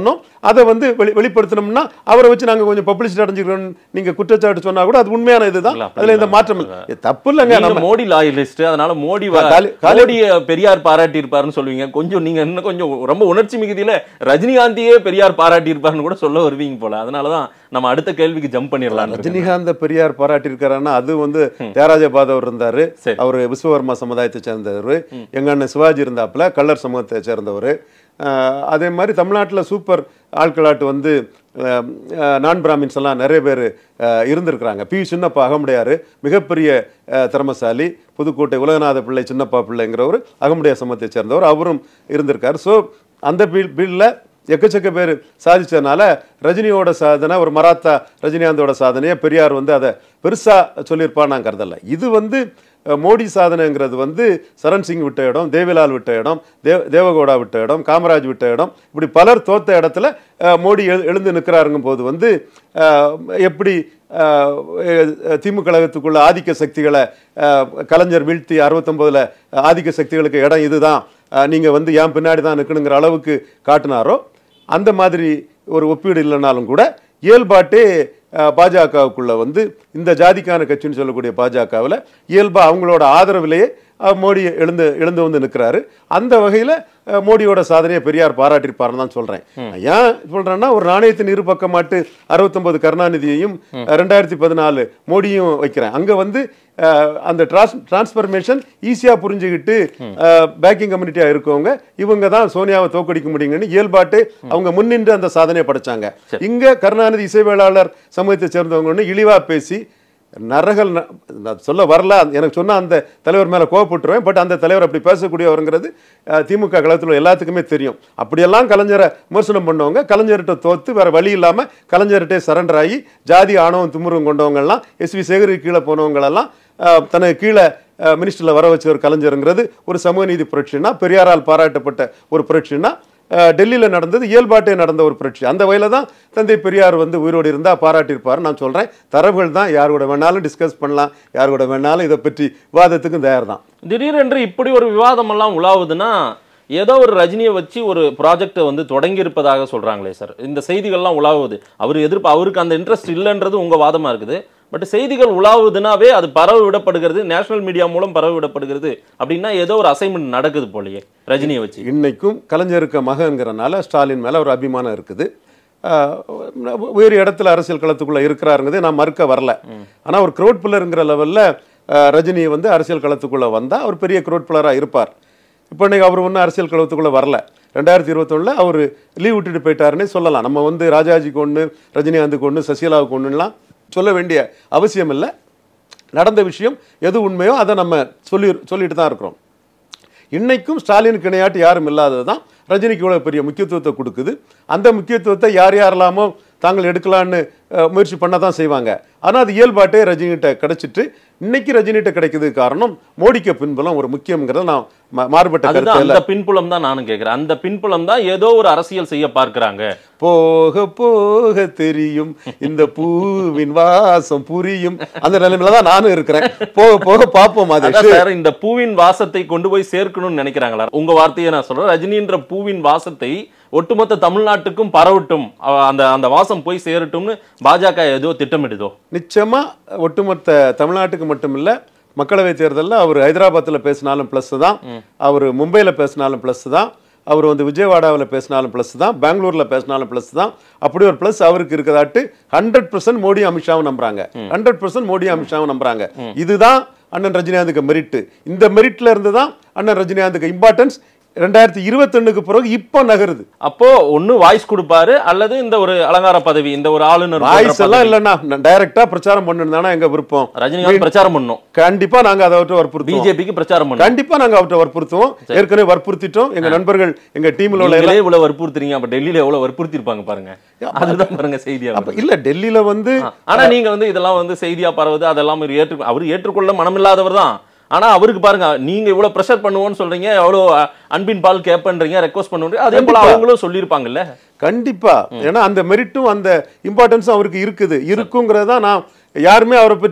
அதை வந்து வெளி வெளிப்படுத்தினோம்னா அவரை வச்சு நாங்க கொஞ்சம் பப்ளிசிட்டி அடைஞ்சிக்கிறோம் நீங்க குற்றச்சாட்டு சொன்னா கூட அது உண்மையான இதுதான் இல்ல, அப்படி அதுல இந்த இல்ல. மாற்றம் இல்லை. ஏ, தப்பு இல்லைங்க நீங்க நம்ம மோடி லாயலிஸ்ட் அதனால மோடி வ- காலி- காலி- மோடிய பெரியார் பாராட்டி இருப்பாருன்னு சொல்லுவீங்க கொஞ்சம் நீங்க இன்னும் கொஞ்சம் ரொம்ப உணர்ச்சி மிகுதியில ரஜினிகாந்தியே பெரியார் பாராட்டி இருப்பாருன்னு கூட சொல்ல வருவீங்க போல அதனாலதான் நம்ம அடுத்த கேள்விக்கு ஜம்ப் பண்ணிடலாம் ரஜினிகாந்த பெரியார் பாராட்டி இருக்காருன்னா அது வந்து தியாகராஜ பாதவர் இருந்தாரு சரி. அவர் விஸ்வகர்மா சமுதாயத்தை சேர்ந்தவர் எங்க அண்ணன் சிவாஜி இருந்தாப்புல கள்ளர் சமூகத்தை சேர்ந்தவர் அதே மாதிரி தமிழ்நாட்டில் சூப்பர் ஆட்களாட்டு வந்து அஹ், அஹ், நான் பிராமின்ஸ் எல்லாம் நிறைய பேர் இருந்திருக்கிறாங்க பி சின்னப்பா அகமுடையார் மிகப்பெரிய அஹ், திறமசாலி புதுக்கோட்டை உலகநாத பிள்ளை சின்னப்பா பிள்ளைங்கிறவர் அகமுடையார் சமூகத்தை சேர்ந்தவர் அவரும் இருந்திருக்கார் ஸோ அந்த பீல் பீல்டில் எக்கச்சக்க பேர் சாதிச்சதுனால ரஜினியோட சாதனை ஒரு மராத்தா ரஜினிகாந்தோட சாதனையை பெரியார் வந்து அதை பெருசாக சொல்லியிருப்பான்னு நான் கருதலை இது வந்து அஹ், மோடி சாதனைங்கிறது வந்து சரண் சிங் விட்ட இடம் தேவிலால் விட்ட இடம் தேவ தேவகவுடா விட்ட இடம் காமராஜ் விட்ட இடம் இப்படி பலர் தோத்த இடத்துல அஹ், மோடி எழு எழுந்து நிற்கிறாருங்கும் போது வந்து அஹ், எப்படி அஹ், அஹ், திமுக கழகத்துக்குள்ள ஆதிக்க சக்திகளை அஹ், கலைஞர் வீழ்த்தி அறுபத்தொம்போதில் ஆதிக்க சக்திகளுக்கு இடம் இதுதான் அஹ், நீங்க வந்து ஏன் பின்னாடி தான் நிற்கணுங்கிற அளவுக்கு காட்டினாரோ அந்த மாதிரி ஒரு ஒப்பீடு இல்லைனாலும் கூட இயல்பாட்டே அஹ், பாஜகவுக்குள்ள வந்து இந்த ஜாதிக்கான கட்சின்னு சொல்லக்கூடிய பாஜகவில் இயல்பா அவங்களோட ஆதரவிலேயே அஹ், மோடி எழுந்து எழுந்து வந்து நிற்கிறாரு அந்த வகையில் மோடியோட சாதனையை பெரியார் பாராட்டியிருப்பாருன்னு தான் சொல்றேன் ஏன் சொல்றேன்னா ஒரு நாணயத்தின் இரு பக்கமாட்டு அறுபத்தொன்பது கருணாநிதியையும் ரெண்டாயிரத்தி பதினாலு மோடியும் வைக்கிறேன் அங்க வந்து அஹ், அந்த டிரான்ஸ் டிரான்ஸ்பர்மேஷன் ஈஸியாக புரிஞ்சுக்கிட்டு பேக்கிங் கம்யூனிட்டியாக இருக்கவங்க இவங்க தான் சோனியாவை தோக்கடிக்க முடியுங்கன்னு இயல்பாட்டு அவங்க முன்னின்று அந்த சாதனையை படைச்சாங்க இங்க கருணாநிதி இசைவேளாளர் சமூகத்தை சேர்ந்தவங்கன்னு இழிவா பேசி நரகல் ந- நான் சொல்ல வரல எனக்கு சொன்ன அந்த தலைவர் மேல கோவப்பட்டுருவேன் பட் அந்த தலைவர் அப்படி பேசக்கூடியவருங்கிறது அஹ், திமுக கழகத்தில் எல்லாத்துக்குமே தெரியும் அப்படியெல்லாம் கலைஞரை விமர்சனம் பண்ணவங்க கலைஞர்கிட்ட தோத்து வேற வழி இல்லாம கலைஞர்கிட்டே சரண்டர் ஆகி ஜாதி ஆணவம் திமுருவம் கொண்டவங்கெல்லாம் எஸ்வி சேகருக்கு கீழே போனவங்களெல்லாம் அஹ், தனக்கு கீழே மினிஸ்டரில் வர வச்ச ஒரு கலைஞருங்கிறது ஒரு சமூக நீதி புரட்சினா பெரியாரால் பாராட்டப்பட்ட ஒரு புரட்சினா அஹ், டெல்லியில நடந்தது இயல்பாட்டே நடந்த ஒரு புரட்சி அந்த வகையில தான் தந்தை பெரியார் வந்து உயிரோடு இருந்தா பாராட்டியிருப்பாரு நான் சொல்றேன் தரவுகள் தான் யார் கூட வேணாலும் டிஸ்கஸ் பண்ணலாம் யார் கூட வேணாலும் இதை பற்றி விவாதத்துக்கும் தயார் தான் திடீரென்று இப்படி ஒரு விவாதம் எல்லாம் உலாவுதுன்னா ஏதோ ஒரு ரஜினியை வச்சு ஒரு ப்ராஜெக்டை வந்து தொடங்கி இருப்பதாக சொல்றாங்களே சார் இந்த செய்திகள்லாம் உலாவுது அவர் எதிர்ப்பு அவருக்கு அந்த இன்ட்ரெஸ்ட் இல்லைன்றது உங்க வாதமா இருக்குது பட் செய்திகள் உலாவுதுனாவே அது பரவ விடப்படுகிறது நேஷனல் மீடியா மூலம் பரவ விடப்படுகிறது அப்படின்னா ஏதோ ஒரு அசைன்மெண்ட் நடக்குது போலயே ரஜினியை வச்சு இன்னைக்கும் கலைஞருக்கு மகங்கிறனால ஸ்டாலின் மேல ஒரு அபிமானம் இருக்குது அஹ், வேறு இடத்துல அரசியல் களத்துக்குள்ள இருக்கிறாருங்கிறதே நான் மறுக்க வரல ஆனா ஒரு க்ரௌட் பில்லருங்கிற லெவல்ல அஹ், ரஜினி வந்து அரசியல் களத்துக்குள்ள வந்தா அவர் பெரிய க்ரௌட் பில்லரா இருப்பார் இப்போ இன்னைக்கு அவர் ஒன்றும் அரசியல் களத்துக்குள்ள வரல ரெண்டாயிரத்தி இருபத்தொன்னில் அவர் லீவ் விட்டுட்டு போயிட்டாருன்னே சொல்லலாம் நம்ம வந்து ராஜாஜிக்கு ஒன்று ரஜினிகாந்துக்கு ஒன்று சசிகலாவுக்கு ஒன்றுலாம் சொல்ல வேண்டிய அவசியம் இல்லை நடந்த விஷயம் எது உண்மையோ அதை நம்ம சொல்லி சொல்லிட்டு தான் இருக்கிறோம் இன்னைக்கும் ஸ்டாலினுக்கு இணையாட்டு யாரும் இல்லாதது தான் ரஜினிக்கு இவ்வளோ பெரிய முக்கியத்துவத்தை கொடுக்குது அந்த முக்கியத்துவத்தை யார் யாரெல்லாமோ தாங்கள் எடுக்கலான்னு அஹ், முயற்சி பண்ண தான் செய்வாங்க ஆனால் அது இயல்பாட்டே ரஜினிகிட்ட கிடைச்சிட்டு இன்னைக்கு ரஜினிகிட்ட கிடைக்கிறதுக்கு காரணம் மோடிக்கு பின்புலம் ஒரு முக்கியங்கிறத நான் மா- மாறுபட்ட அதுதான் கருத்து அந்த பின்புலம் தான் நானும் கேட்கிறேன் அந்த பின்புலம் தான் ஏதோ ஒரு அரசியல் செய்ய பார்க்கறாங்க போக போக தெரியும் இந்த பூவின் வாசம் புரியும் அந்த நிலைமையில தான் நானும் இருக்கிறேன் போக போக பார்ப்போம் அது அதான் சார் இந்த பூவின் வாசத்தை கொண்டு போய் சேர்க்கணும்னு நினைக்கிறாங்களா உங்க வார்த்தையை நான் சொல்றேன் ரஜினின்ற பூவின் வாசத்தை ஒட்டுமொத்த தமிழ்நாட்டுக்கும் பரவட்டும் அவ- அந்த அந்த வாசம் போய் சேரட்டும்னு பாஜக ஏதோ திட்டமிடுதோ நிச்சயமா ஒட்டுமொத்த தமிழ்நாட்டுக்கு மட்டும் இல்ல மக்களவை தேர்தலில் அவர் ஹைதராபாத்தில் பேசினாலும் ப்ளஸ் தான் அவர் மும்பையில் பேசினாலும் ப்ளஸ் தான் அவர் வந்து விஜயவாடாவில் பேசினாலும் ப்ளஸ் தான் பெங்களூரில் பேசினாலும் ப்ளஸ் தான் அப்படி ஒரு ப்ளஸ் அவருக்கு இருக்கதாட்டு ஹண்ட்ரட் பர்சன்ட் மோடி அமித்ஷாவும் நம்புறாங்க ஹண்ட்ரட் பர்சன்ட் மோடி அமித்ஷாவும் நம்புறாங்க இதுதான் அண்ணன் ரஜினிகாந்துக்கு மெரிட் இந்த மெரிட்ல இருந்து தான் அண்ணன் ரஜினிகாந்துக்கு இம்பார்ட்டன்ஸ் ரெண்டாயிரத்தி இருபத்தொன்னுக்கு பிறகு இப்போ நகருது அப்போ ஒண்ணு வாய்ஸ் கொடுப்பாரு அல்லது இந்த ஒரு அலங்கார பதவி இந்த ஒரு ஆளுநர் போன்ற வாய்ஸ் எல்லாம் பதவி. இல்லைன்னா டைரக்டா பிரச்சாரம் பண்ணணும் எங்க விருப்பம் ரஜினிகாந்த் பிரச்சாரம் பண்ணும் கண்டிப்பா நாங்க அதை அவர்கிட்ட வற்புறுத்துவோம் பிஜேபிக்கு பிரச்சாரம் பண்ணும் கண்டிப்பா நாங்க அவர்கிட்ட வற்புறுத்துவோம் ஏற்கனவே வற்புறுத்திட்டோம் எங்க நண்பர்கள் எங்க டீம்ல உள்ள எல்லாம் நீங்களே இவ்வளவு வற்புறுத்துறீங்க அப்ப டெல்லியில எவ்வளவு வற்புறுத்தி இருப்பாங்க பாருங்க அதுதான் பாருங்க செய்தியா அப்ப இல்ல டெல்லியில வந்து ஆனா நீங்க வந்து இதெல்லாம் வந்து செய்தியா பரவுது அதெல்லாம் அவர் ஏற்று அவர் ஏற்றுக்கொள்ள மனமில்லாதவர் தான் ஆனா அவருக்கு பாருங்க நீங்க இவ்வளவு ப்ரெஷர் பண்ணுவோம்னு சொல்றீங்க எவ்வளவு அஹ், அன்பின் பால் கேப்பன்றீங்க ரெக்வஸ்ட் பண்ணுறீங்க அதே போல கண்டிப்பா. அவங்களும் சொல்லியிருப்பாங்கல்ல கண்டிப்பா ஏன்னா அந்த மெரிட்டும் அந்த இம்பார்ட்டன்ஸும் அவருக்கு இருக்குது இருக்குங்கிறத தான் நான் யாருமே அவரை பற்றி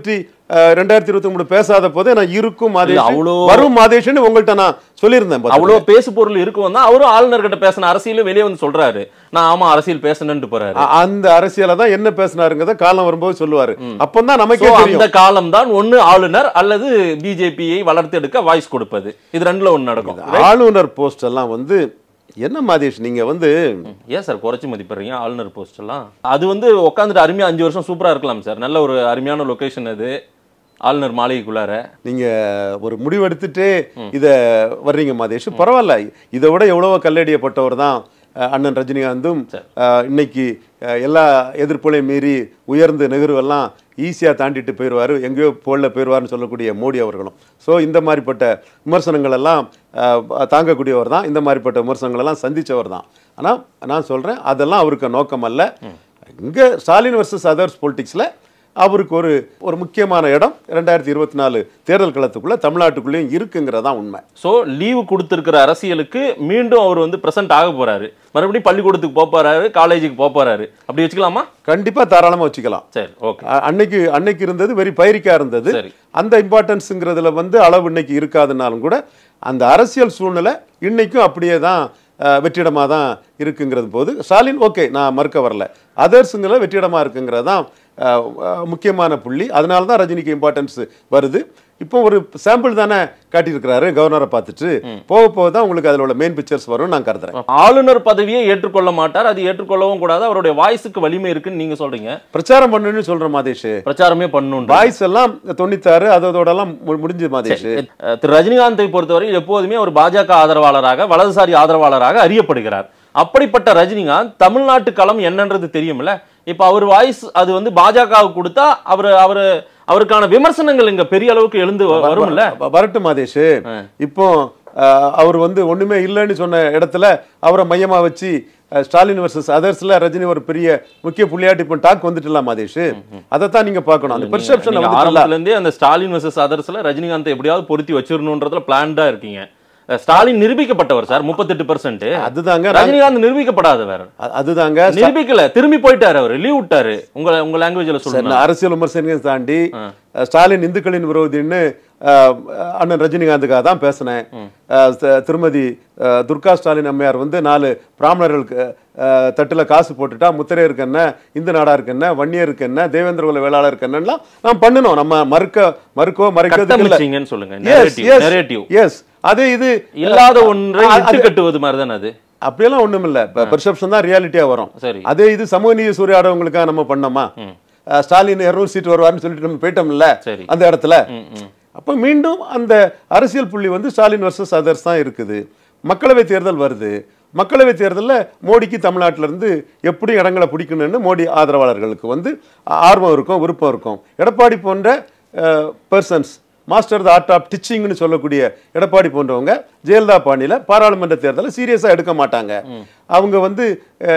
அஹ், ரெண்டாயிரத்தி இருபத்தி மூணு பேசாத போதே நான் இருக்கும் மாதேஷ் அவ்வளோ- வரும் மாதேஷ்னு உங்கள்ட்ட நான் சொல்லியிருந்தேன் பாத்துக்கங்க. அவ்வளவு பேசு பொருள் இருக்கும் தான் அவரும் ஆளுநர் கிட்ட பேசின அரசியலும் வெளியே வந்து சொல்றாரு நான் ஆமா அரசியல் பேசணும்னு போறாரு அ- அந்த அரசியல தான் என்ன பேசினாருங்கிறத காலம் வரும்போது சொல்லுவாரு அப்பதான் So, நமக்கே அந்த தெரியும் காலம் தான் ஒண்ணு ஆளுநர் அல்லது பிஜேபியை வளர்த்தெடுக்க வாய்ஸ் கொடுப்பது இது ரெண்டுல ஒண்ணு நடக்கும் ஆளுநர் போஸ்ட் எல்லாம் வந்து என்ன மாதேஷ் நீங்க வந்து ஏன் சார் குறைச்சி மதிப்பிடுறீங்க ஆளுநர் போஸ்ட் எல்லாம் அது வந்து உட்காந்துட்டு அருமையா அஞ்சு வருஷம் சூப்பரா இருக்கலாம் சார் நல்ல ஒரு அருமையான லொகேஷன் அது ஆளுநர் மாளிகைக்குள்ளார நீங்க ஒரு முடிவெடுத்துட்டே இத வர்றீங்க மாதேஷ் பரவாயில்ல இதை விட எவ்வளவோ கல்லடியப்பட்டவர் தான் அஹ், அண்ணன் ரஜினிகாந்தும் அஹ், இன்னைக்கு அஹ், எல்லா எதிர்ப்புகளையும் மீறி உயர்ந்த நிகழ்வெல்லாம் ஈஸியாக தாண்டிட்டு போயிடுவார் எங்கேயோ போல போயிடுவார்னு சொல்லக்கூடிய மோடி அவர்களும் ஸோ இந்த மாதிரிப்பட்ட விமர்சனங்கள் எல்லாம் அஹ், தாங்கக்கூடியவர் தான் இந்த மாதிரிப்பட்ட விமர்சனங்கள் எல்லாம் சந்திச்சவர் தான் ஆனால் நான் சொல்கிறேன் அதெல்லாம் அவருக்கு நோக்கம் அல்ல இங்கே ஸ்டாலின் வர்சஸ் அதர்ஸ் பொலிட்டிக்ஸில் அவருக்கு ஒரு ஒரு முக்கியமான இடம் ரெண்டாயிரத்தி இருபத்தி நாலு தேர்தல் களத்துக்குள்ள தமிழ்நாட்டுக்குள்ளேயும் இருக்குங்கிறதான் உண்மை சோ லீவு கொடுத்திருக்கிற அரசியலுக்கு மீண்டும் அவர் வந்து பிரசன்ட் ஆக போறாரு மறுபடியும் பள்ளிக்கூடத்துக்கு போக போறாரு காலேஜுக்கு போக போறாரு அப்படி வச்சுக்கலாமா கண்டிப்பா தாராளமா வச்சுக்கலாம் சரி ஓகே அ- அன்னைக்கு அன்னைக்கு இருந்தது வெரி பைரிக்கா இருந்தது சரி. அந்த இம்பார்ட்டன்ஸுங்கிறதுல வந்து அளவு இன்னைக்கு இருக்காதுனாலும் கூட அந்த அரசியல் சூழ்நிலை இன்னைக்கும் அப்படியே தான் அஹ், வெற்றிடமா தான் இருக்குங்கிறது போது ஸ்டாலின் ஓகே நான் மறுக்க வரல அதர்ஸுங்கிற வெற்றிடமா இருக்குங்கிறது தான் அஹ், அஹ், முக்கியமான புள்ளி அதனால தான் ரஜினிக்கு இம்பார்ட்டன்ஸ் வருது இப்போ ஒரு சாம்பிள் தானே காட்டியிருக்கிறாரு கவர்னரை பார்த்துட்டு போக போக தான் உங்களுக்கு அதில் உள்ள மெயின் பிக்சர்ஸ் வரும் நான் கருதுறேன் ஆளுநர் பதவியை ஏற்றுக்கொள்ள மாட்டார் அது ஏற்றுக்கொள்ளவும் கூடாது அவருடைய வாய்ஸுக்கு வலிமை இருக்குன்னு நீங்க சொல்றீங்க பிரச்சாரம் பண்ணுன்னு சொல்ற மாதேஷ் பிரச்சாரமே பண்ணணும் வாய்ஸ் எல்லாம் தொண்ணூத்தாறு அதோடலாம் முடிஞ்சு மாதேஷ் அஹ் திரு ரஜினிகாந்தை பொறுத்தவரை எப்போதுமே ஒரு பாஜக ஆதரவாளராக வலதுசாரி ஆதரவாளராக அறியப்படுகிறார் அப்படிப்பட்ட ரஜினிகாந்த் தமிழ்நாட்டு களம் என்னன்றது தெரியும்ல இப்ப அவர் வாய்ஸ் அது வந்து பாஜகவுக்கு கொடுத்தா அவர் அவர் அவருக்கான விமர்சனங்கள் இங்க பெரிய அளவுக்கு எழுந்து வ- வரும்ல வ- வரட்டும் மாதேஷ் இப்போ அஹ், அவர் வந்து ஒண்ணுமே இல்லைன்னு சொன்ன இடத்துல அவரை மையமா வச்சு அஹ், ஸ்டாலின் வர்சஸ் அதர்ஸ்ல ரஜினி ஒரு பெரிய முக்கிய புள்ளியாட்டி இப்போ டாக் வந்துட்டுல மாதேஷ் அதைத்தான் நீங்க பார்க்கணும் அந்த பெர்செப்ஷன் நீங்க வந்து ஆரம்பத்துல இருந்தே அந்த ஸ்டாலின் வர்சஸ் அதர்ஸ்ல ரஜினிகாந்த் எப்படியாவது பொருத்தி வச்சிரணுன்றதுல பிளான்டா இருக்கீங்க அஹ் ஸ்டாலின் நிரூபிக்கப்பட்டவர் சார் முப்பத்தெட்டு பர்சன்ட் அதுதாங்க நான்- ரஜினிகாந்த் நிரூபிக்கப்படாதவர் அ- அதுதாங்க நிரூபிக்கல திரும்பி போயிட்டாரு அவர் லீவ் விட்டாரு உங்க உங்க லாங்குவேஜ்ல சரி, சொல்லுங்க நான் அரசியல் விமர்சனங்களை தாண்டி அஹ், ஸ்டாலின் இந்துக்களின் விரோதின்னு அஹ், அண்ணன் ரஜினிகாந்துக்காக தான் பேசினேன் அஹ், த- திருமதி அஹ், துர்கா ஸ்டாலின் அம்மையார் வந்து நாலு பிராமணர்களுக்கு அஹ், தட்டுல காசு போட்டுட்டா முத்திரையருக்கு என்ன இந்து நாடாருக்கு என்ன வன்னியருக்கு என்ன தேவேந்திர குல வேளாளருக்கு என்னன்னா நாம் பண்ணணும் நம்ம மறுக்க மறுக்கோ மறைக்கிறதுக்கு இல்ல கட்டமைச்சீங்கன்னு சொல்லுங்க yes narrative yes narrative yes அது இது இல்லாத ஒன்றை அ- இட்டு அது- கட்டுவது மாதிரி தானே அது அப்படியெல்லாம் ஒண்ணும் இல்ல பெர்செப்ஷன் தான் ரியாலிட்டியா வரும் சரி. அதே இது சமூக நீதி சூறையாடவங்களுக்காக நம்ம பண்ணோமா அஹ், ஸ்டாலின் இருநூறு சீட் வருவார்னு சொல்லிட்டு நம்ம போயிட்டோம்ல சரி. அந்த இடத்துல அப்ப மீண்டும் அந்த அரசியல் புள்ளி வந்து ஸ்டாலின் வர்சஸ் அதர்ஸ் தான் இருக்குது மக்களவை தேர்தல் வருது மக்களவை தேர்தலில் மோடிக்கு தமிழ்நாட்டுல இருந்து எப்படி இடங்களை பிடிக்கணும்னு மோடி ஆதரவாளர்களுக்கு வந்து ஆர்வம் இருக்கும் விருப்பம் இருக்கும் எடப்பாடி போன்ற persons master the art of டிச்சிங்னு சொல்லக்கூடிய எடப்பாடி போன்றவங்க ஜெயலலிதா பாணியில் பாராளுமன்ற தேர்தலை சீரியஸாக எடுக்க மாட்டாங்க அவங்க வந்து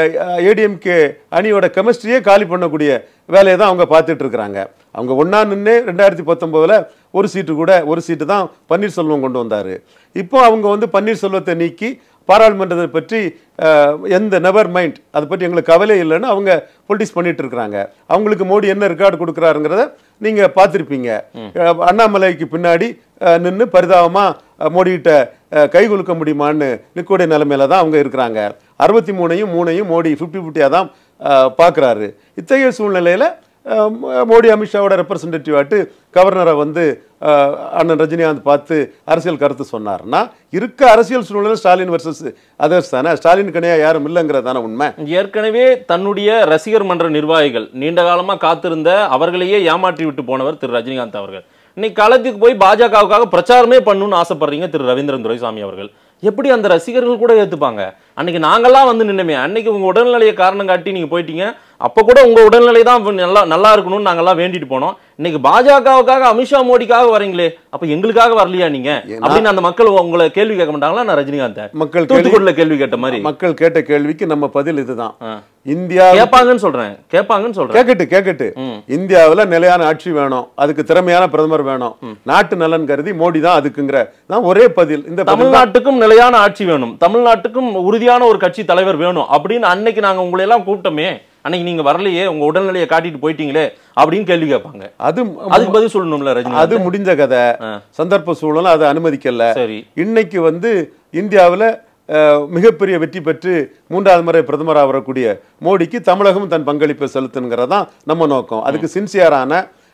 ஏடிஎம்கே அணியோட கெமிஸ்ட்ரியே காலி பண்ணக்கூடிய வேலையை தான் அவங்க பார்த்துட்டு இருக்கிறாங்க அவங்க ஒன்றா நின்று ரெண்டாயிரத்தி பத்தொம்போதில் ஒரு சீட்டு கூட ஒரு சீட்டு தான் பன்னீர்செல்வம் கொண்டு வந்தார் இப்போ அவங்க வந்து பன்னீர்செல்வத்தை நீக்கி பாராளுமன்றத்தை பற்றி அஹ், எந்த நெவர் மைண்ட் அதை பற்றி எங்களுக்கு கவலை இல்லைன்னு அவங்க பொலிட்டிக்ஸ் பண்ணிட்டு இருக்கிறாங்க அவங்களுக்கு மோடி என்ன ரெக்கார்டு கொடுக்குறாருங்கிறத நீங்கள் பார்த்துருப்பீங்க அஹ், அண்ணாமலைக்கு பின்னாடி நின்று பரிதாபமாக மோடிகிட்ட அஹ், கை குலுக்க முடியுமான்னு நிற்கக்கூடிய நிலைமையில தான் அவங்க இருக்கிறாங்க அறுபத்தி மூணையும் மூணையும் மோடி ஃபிஃப்டி ஃபிஃப்டியாக தான் பார்க்குறாரு இத்தகைய சூழ்நிலையில் அஹ் மோ- மோடி அமித்ஷாவோட ரெப்ரசன்டேட்டிவ் ஆட்டு கவர்னரை வந்து அஹ், அண்ணன் ரஜினிகாந்த் பார்த்து அரசியல் கருத்து சொன்னார்னா இருக்க அரசியல் சூழ்நிலை ஸ்டாலின் வர்சஸ் அதர்ஸ் தானே ஸ்டாலின் கணையா யாரும் இல்லைங்கிறது தானே உண்மை ஏற்கனவே தன்னுடைய ரசிகர் மன்ற நிர்வாகிகள் நீண்ட காலமா காத்திருந்த அவர்களையே ஏமாற்றி விட்டு போனவர் திரு ரஜினிகாந்த் அவர்கள் இன்னைக்கு காலத்துக்கு போய் பாஜகவுக்காக பிரச்சாரமே பண்ணணும்னு ஆசைப்படுறீங்க திரு ரவீந்திரன் துரைசாமி அவர்கள் எப்படி அந்த ரசிகர்கள் கூட ஏத்துப்பாங்க அன்னைக்கு நாங்கெல்லாம் வந்து நின்னுமே அன்னைக்கு உங்க உடல்நிலையை காரணம் காட்டி நீங்க போயிட்டீங்க அப்ப கூட உங்க உடல்நிலை தான் நல்லா நல்லா இருக்கணும்னு நாங்கெல்லாம் வேண்டிட்டு போனோம் இன்னைக்கு பாஜகவுக்காக அமித்ஷா மோடிக்காக வரீங்களே அப்ப எங்களுக்காக வரலையா நீங்க அப்படின்னு அந்த மக்கள் உங்களை கேள்வி கேட்க மாட்டாங்களா நான் ரஜினிகாந்த் மக்கள் கேள்வி தூத்துக்குடியில கேள்வி கேட்ட மாதிரி மக்கள் கேட்ட கேள்விக்கு நம்ம பதில் இதுதான் ஆ. இந்தியா கேட்பாங்கன்னு சொல்றேன் கேட்பாங்கன்னு சொல்றேன் கேக்கட்டு கேக்கட்டு இந்தியாவுல நிலையான ஆட்சி வேணும் அதுக்கு திறமையான பிரதமர் வேணும் நாட்டு நலன் கருதி மோடி தான் அதுக்குங்கிற தான் ஒரே பதில் இந்த பதில் தான் தமிழ்நாட்டுக்கும் நிலையான ஆட்சி வேணும் தமிழ்நாட்டுக்கும் உறுதியான ஒரு கட்சி தலைவர் வேணும் அப்படின்னு அன்னைக்கு நாங்க உங்களை எல்லாம் கூப்பிட்டோமே அன்னைக்கு நீங்க வரலையே உங்க உடல்நிலையை காட்டிட்டு போயிட்டீங்களே அப்படின்னு கேள்வி கேட்பாங்க அது அதுக்கு பதில் சொல்லணும்ல ரஜினி அது முடிஞ்ச கதை சந்தர்ப்ப சூழலும் அதை அனுமதிக்கல சரி இன்னைக்கு வந்து இந்தியாவில் மிகப்பெரிய வெற்றி பெற்று மூன்றாவது முறை பிரதமராக வரக்கூடிய மோடிக்கு தமிழகம் தன் பங்களிப்பை செலுத்துங்கிறது தான் நம்ம நோக்கம் அதுக்கு சின்சியரான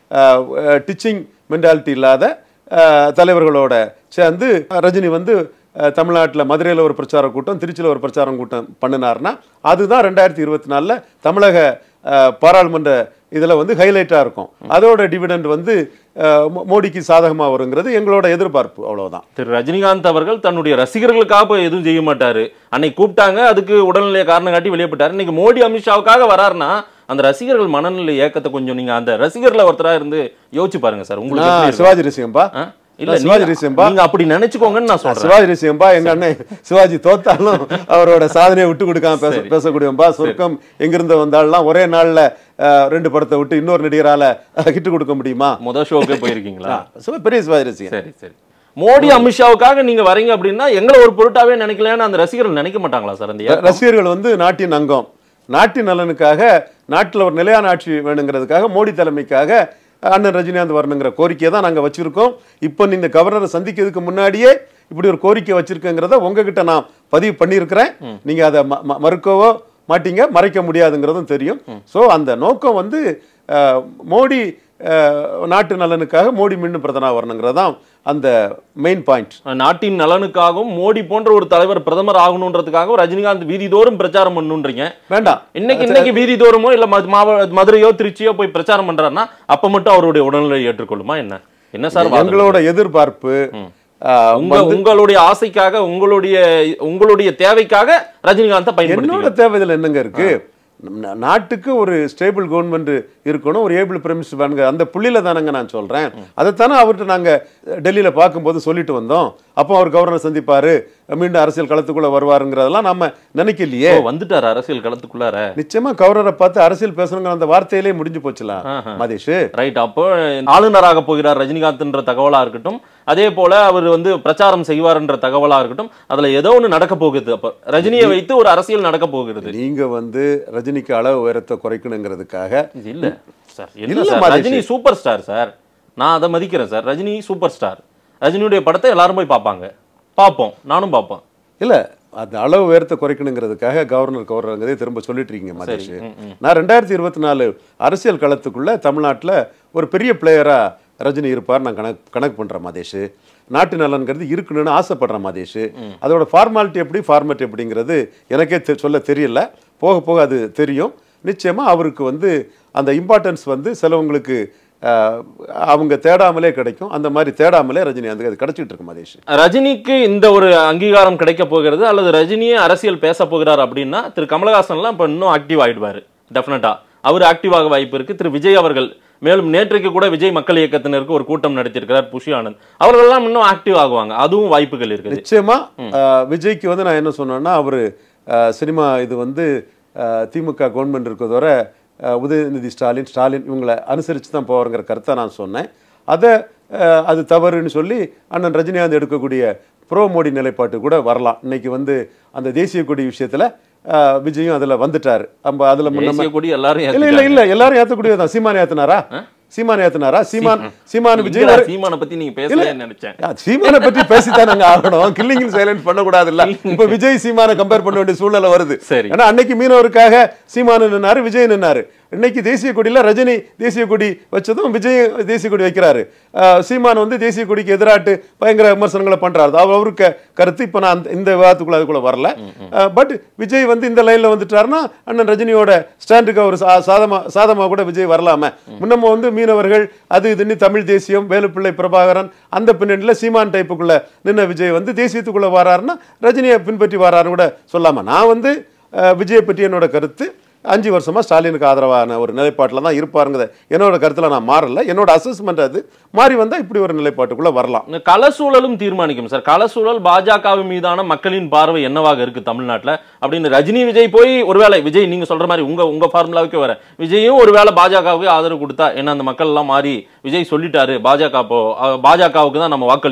டிச்சிங் மென்டாலிட்டி இல்லாத அஹ், தலைவர்களோட சேர்ந்து ரஜினி வந்து தமிழ்நாட்டில் மதுரையில் ஒரு பிரச்சார கூட்டம் திருச்சியில் ஒரு பிரச்சாரம் கூட்டம் பண்ணினார்னா அதுதான் ரெண்டாயிரத்தி இருபத்தி நாலில் தமிழக அஹ், பாராளுமன்ற இதில் வந்து ஹைலைட்டாக இருக்கும் அதோட டிவிடெண்ட் வந்து அஹ், மோ- மோடிக்கு சாதகமாக வருங்கிறது எங்களோட எதிர்பார்ப்பு அவ்வளவுதான் திரு ரஜினிகாந்த் அவர்கள் தன்னுடைய ரசிகர்களுக்காக போய் எதுவும் செய்ய மாட்டாரு அன்னைக்கு கூப்பிட்டாங்க அதுக்கு உடல்நிலையை காரணம் காட்டி வெளியே போயிட்டாரு இன்னைக்கு மோடி அமித்ஷாவுக்காக வராருன்னா அந்த ரசிகர்கள் மனநிலை ஏக்கத்தை கொஞ்சம் நீங்க அந்த ரசிகர்ல ஒருத்தரா இருந்து யோசிச்சு பாருங்க சார் உங்களுக்கு எப்படி நான் இருக்கும்? சிவாஜி ரசிகம்பா ஆ? இல்ல நான் சிவாஜி நீங்க- ரசிகம்பா நீங்க அப்படி நினைச்சுக்கோங்கன்னு நான் சொல்றேன் சிவாஜி ரசிகம்பா எங்க அண்ணன் சிவாஜி தோத்தாலும் அவரோட சாதனையை விட்டு கொடுக்காம பேச பேசக்கூடியவன்பா சொர்க்கம் எங்கிருந்து வந்தாலும் ஒரே நாள்ல அஹ், ரெண்டு படத்தை விட்டு இன்னொரு நடிகரால ஹிட் கொடுக்க முடியுமா முத ஷோக்கே போயிருக்கீங்களா சிவ- பெரிய சிவாஜி ரசிகன் சரி சரி மோடி அமித்ஷாவுக்காக நீங்க வரீங்க அப்படின்னா எங்களை ஒரு பொருட்டாவே நினைக்கலன்னு அந்த ரசிகர்கள் நினைக்க மாட்டாங்களா சார் அந்த ஏக்கம்? ரசிகர்கள் வந்து நாட்டின் அங்கம் நாட்டின் நலனுக்காக நாட்டில் ஒரு நிலையான ஆட்சி வேணுங்கிறதுக்காக மோடி தலைமைக்காக அண்ணன் ரஜினிகாந்த் வரணுங்கிற கோரிக்கையை தான் நாங்கள் வச்சிருக்கோம் இப்போ இந்த கவர்னரை சந்திக்கிறதுக்கு முன்னாடியே இப்படி ஒரு கோரிக்கை வச்சிருக்கேங்கிறத உங்ககிட்ட நான் பதிவு பண்ணியிருக்கிறேன் நீங்க அதை ம- ம- மறுக்கவோ மாட்டீங்க மறைக்க முடியாதுங்கிறதும் தெரியும் ஸோ அந்த நோக்கம் வந்து அஹ், மோடி அஹ், நாட்டு நலனுக்காக மோடி மீண்டும் பிரதமர் வரணுங்கிறது தான் அந்த மெயின் பாயிண்ட் நாட்டின் நலனுக்காகவும் மோடி போன்ற ஒரு தலைவர் பிரதமர் ஆகணுன்றதுக்காகவும் ரஜினிகாந்த் வீதிதோறும் பிரச்சாரம் பண்ணுன்றீங்க வேண்டாம் இன்னைக்கு இன்னைக்கு வீதி தோறுமோ இல்ல மது- மாவ மதுரையோ திருச்சியோ போய் பிரச்சாரம் பண்றாருன்னா அப்ப மட்டும் அவருடைய உடல்நிலை ஏற்றுக்கொள்ளுமா என்ன என்ன சார் வாதம்? எங்களோட எதிர்பார்ப்பு அஹ், உங்க உங்களுடைய ஆசைக்காக உங்களுடைய உங்களுடைய தேவைக்காக ரஜினிகாந்தை என்னோட பயன்படுத்தி தேவையில் என்னங்க இருக்கு நா- நாட்டுக்கு ஒரு ஸ்டேபிள் கவர்மெண்ட் இருக்கணும் ஒரு ஏபிள் பிரமிஸ் வேணுங்க அந்த புள்ளியில தானங்க நான் சொல்றேன் அதைத்தானே அவர்கிட்ட நாங்க டெல்லியில பார்க்கும்போது சொல்லிட்டு வந்தோம் அப்போ அவர் கவர்னர் சந்திப்பாரு மீண்டும் அரசியல் களத்துக்குள்ள வருவாருங்கிறதெல்லாம் நம்ம நினைக்கலையே வந்துட்டாரு அரசியல் களத்துக்குள்ளார நிச்சயமா கவர்னரை பார்த்து அரசியல் பேசணுங்கிற அந்த வார்த்தையிலே முடிஞ்சு போச்சுலாம் ஆஹா. மதேஷ் ரைட் அப்போ ஆளுநராக போகிறார் ரஜினிகாந்த்ன்ற தகவலா இருக்கட்டும் அதே போல அவர் வந்து பிரச்சாரம் செய்வார்ன்ற தகவலா இருக்கட்டும் அதுல ஏதோ ஒண்ணு நடக்க போகுது அப்ப ரஜினியை வைத்து ஒரு அரசியல் நடக்க போகிறது நீங்க வந்து ரஜினிக்கு அளவு உயரத்தை குறைக்கணுங்கிறதுக்காக இது இல்ல சார் இல்ல இல்ல sir Madhesh. Rajini super star sir நான் அதை மதிக்கிறேன் சார் ரஜினி சூப்பர் ஸ்டார் ரஜினியுடைய படத்தை எல்லாரும் போய் பார்ப்பாங்க பார்ப்போம் நானும் பார்ப்பேன் இல்ல அந்த அளவு உயரத்தை குறைக்கணுங்கிறதுக்காக கவர்னர் கவர்னருங்கிறதே திரும்ப சொல்லிட்டு இருக்கீங்க மதேஷ் நான் ரெண்டாயிரத்தி இருபத்தி நாலு அரசியல் களத்துக்குள்ள தமிழ்நாட்டுல ஒரு பெரிய பிளேயரா ரஜினி இருப்பார் நான் கணக்கு கணக்கு பண்றேன் மதேஷ் நாட்டு நலன்கிறது இருக்கணும்னு ஆசைப்படுறேன் மதேஷ் அதோட ஃபார்மாலிட்டி எப்படி ஃபார்மேட் எப்படிங்கிறது எனக்கே தெ- சொல்ல தெரியல போக போக அது தெரியும் நிச்சயமா அவருக்கு வந்து அந்த இம்பார்ட்டன்ஸ் வந்து சிலவங்களுக்கு அஹ், அவங்க தேடாமலே கிடைக்கும் அந்த மாதிரி தேடாமலே ரஜினி அந்த அது கிடைச்சிட்டு இருக்கு மதேஷ் ரஜினிக்கு இந்த ஒரு அங்கீகாரம் கிடைக்க போகிறது அல்லது ரஜினியே அரசியல் பேச போகிறார் அப்படின்னா திரு கமலஹாசன்லாம் இப்போ இன்னும் ஆக்டிவ் ஆயிடுவாரு டெஃபினட்டா அவர் ஆக்டிவாக வாய்ப்பு இருக்கு திரு விஜய் அவர்கள் மேலும் நேற்றைக்கு கூட விஜய் மக்கள் இயக்கத்தினருக்கு ஒரு கூட்டம் நடத்தியிருக்கிறார் புஷி ஆனந்த் அவர்களெல்லாம் இன்னும் ஆக்டிவ் ஆகுவாங்க அதுவும் வாய்ப்புகள் இருக்குது நிச்சயமா அஹ், விஜய்க்கு வந்து நான் என்ன சொன்னேன்னா அவர் சினிமா இது வந்து அஹ், திமுக கவர்மெண்ட் இருக்கிறதோட அஹ், உதயநிதி ஸ்டாலின் ஸ்டாலின் இவங்களை அனுசரித்து தான் போவாருங்கிற கருத்தை நான் சொன்னேன் அதை அஹ், அது தவறுன்னு சொல்லி அண்ணன் ரஜினிகாந்த் எடுக்கக்கூடிய ப்ரோ மோடி நிலைப்பாட்டு கூட வரலாம் இன்னைக்கு வந்து அந்த தேசிய கொடி விஷயத்துல அஹ், விஜயும் அதுல வந்துட்டாரு நம்ம அதுல நம்ம தேசிய கொடி எல்லாரும் இல்ல இல்ல ஏத்துக்கிட்டாங்க. இல்ல எல்லாரும் ஏத்தக்கூடியதான் சீமான் ஏத்துனாரா சீமான் ஏத்துனாரா சீமான் சீமான் விஜய் இல்ல, ஒரு- சீமானை பத்தி நீங்க பேசலன்னு நினைச்சேன் யா, சீமானை பற்றி பேசித்தான் நாங்க ஆகணும் கில்லிங் சைலன்ஸ் பண்ணக்கூடாது இல்ல இப்ப விஜய் சீமானை கம்பேர் பண்ண வேண்டிய சூழ்நிலை வருது சரி. ஏன்னா அன்னைக்கு மீனவருக்காக சீமானு நின்னாரு விஜய் நின்னாரு இன்னைக்கு தேசிய கொடியில ரஜினி தேசிய கொடி வச்சதும் விஜய் தேசிய கொடி வைக்கிறாரு அஹ், சீமான் வந்து தேசிய கொடிக்கு எதிராட்டு பயங்கர விமர்சனங்களை பண்றாரு அது அவருக்கு கருத்து இப்ப நான் அந்த- இந்த விவாதத்துக்குள்ள அதுக்குள்ள வரல பட் விஜய் வந்து இந்த லைன்ல வந்துட்டாருன்னா அண்ணன் ரஜினியோட ஸ்டாண்டுக்கு அவர் சா- சாதமா சாதமா கூட விஜய் வரலாம முன்னம வந்து மீனவர்கள் அது இதுன்னு தமிழ் தேசியம் வேலுப்பிள்ளை பிரபாகரன் அந்த பின்னணியில் சீமான் டைப்புக்குள்ள நின்ன விஜய் வந்து தேசியத்துக்குள்ள வராருன்னா ரஜினியை பின்பற்றி வராருன்னு கூட சொல்லாம நான் வந்து அஹ், விஜயை பற்றி என்னோட கருத்து அஞ்சு வருஷமா ஸ்டாலினுக்கு ஆதரவான ஒரு நிலைப்பாட்டில் தான் இருப்பாருங்கிறத என்னோட கருத்துல நான் மாறல என்னோட அசஸ்மெண்ட் அது மாறி வந்தா இப்படி ஒரு நிலைப்பாட்டுக்குள்ள வரலாம் இந்த களசூழலும் தீர்மானிக்கும் சார் களசூழல் பாஜகவின் மீதான மக்களின் பார்வை என்னவாக இருக்கு தமிழ்நாட்டுல அப்படின்னு ரஜினி விஜய் போய் ஒருவேளை விஜய் நீங்க சொல்ற மாதிரி உங்க உங்க ஃபார்முலாவுக்கு வர விஜயும் ஒருவேளை பாஜகவுக்கு ஆதரவு கொடுத்தா என்ன அந்த மக்கள் எல்லாம் மாறி விஜய் சொல்லிட்டாரு பாஜக இப்போ அஹ், பாஜகவுக்கு தான் நம்ம வாக்களிக்கணும்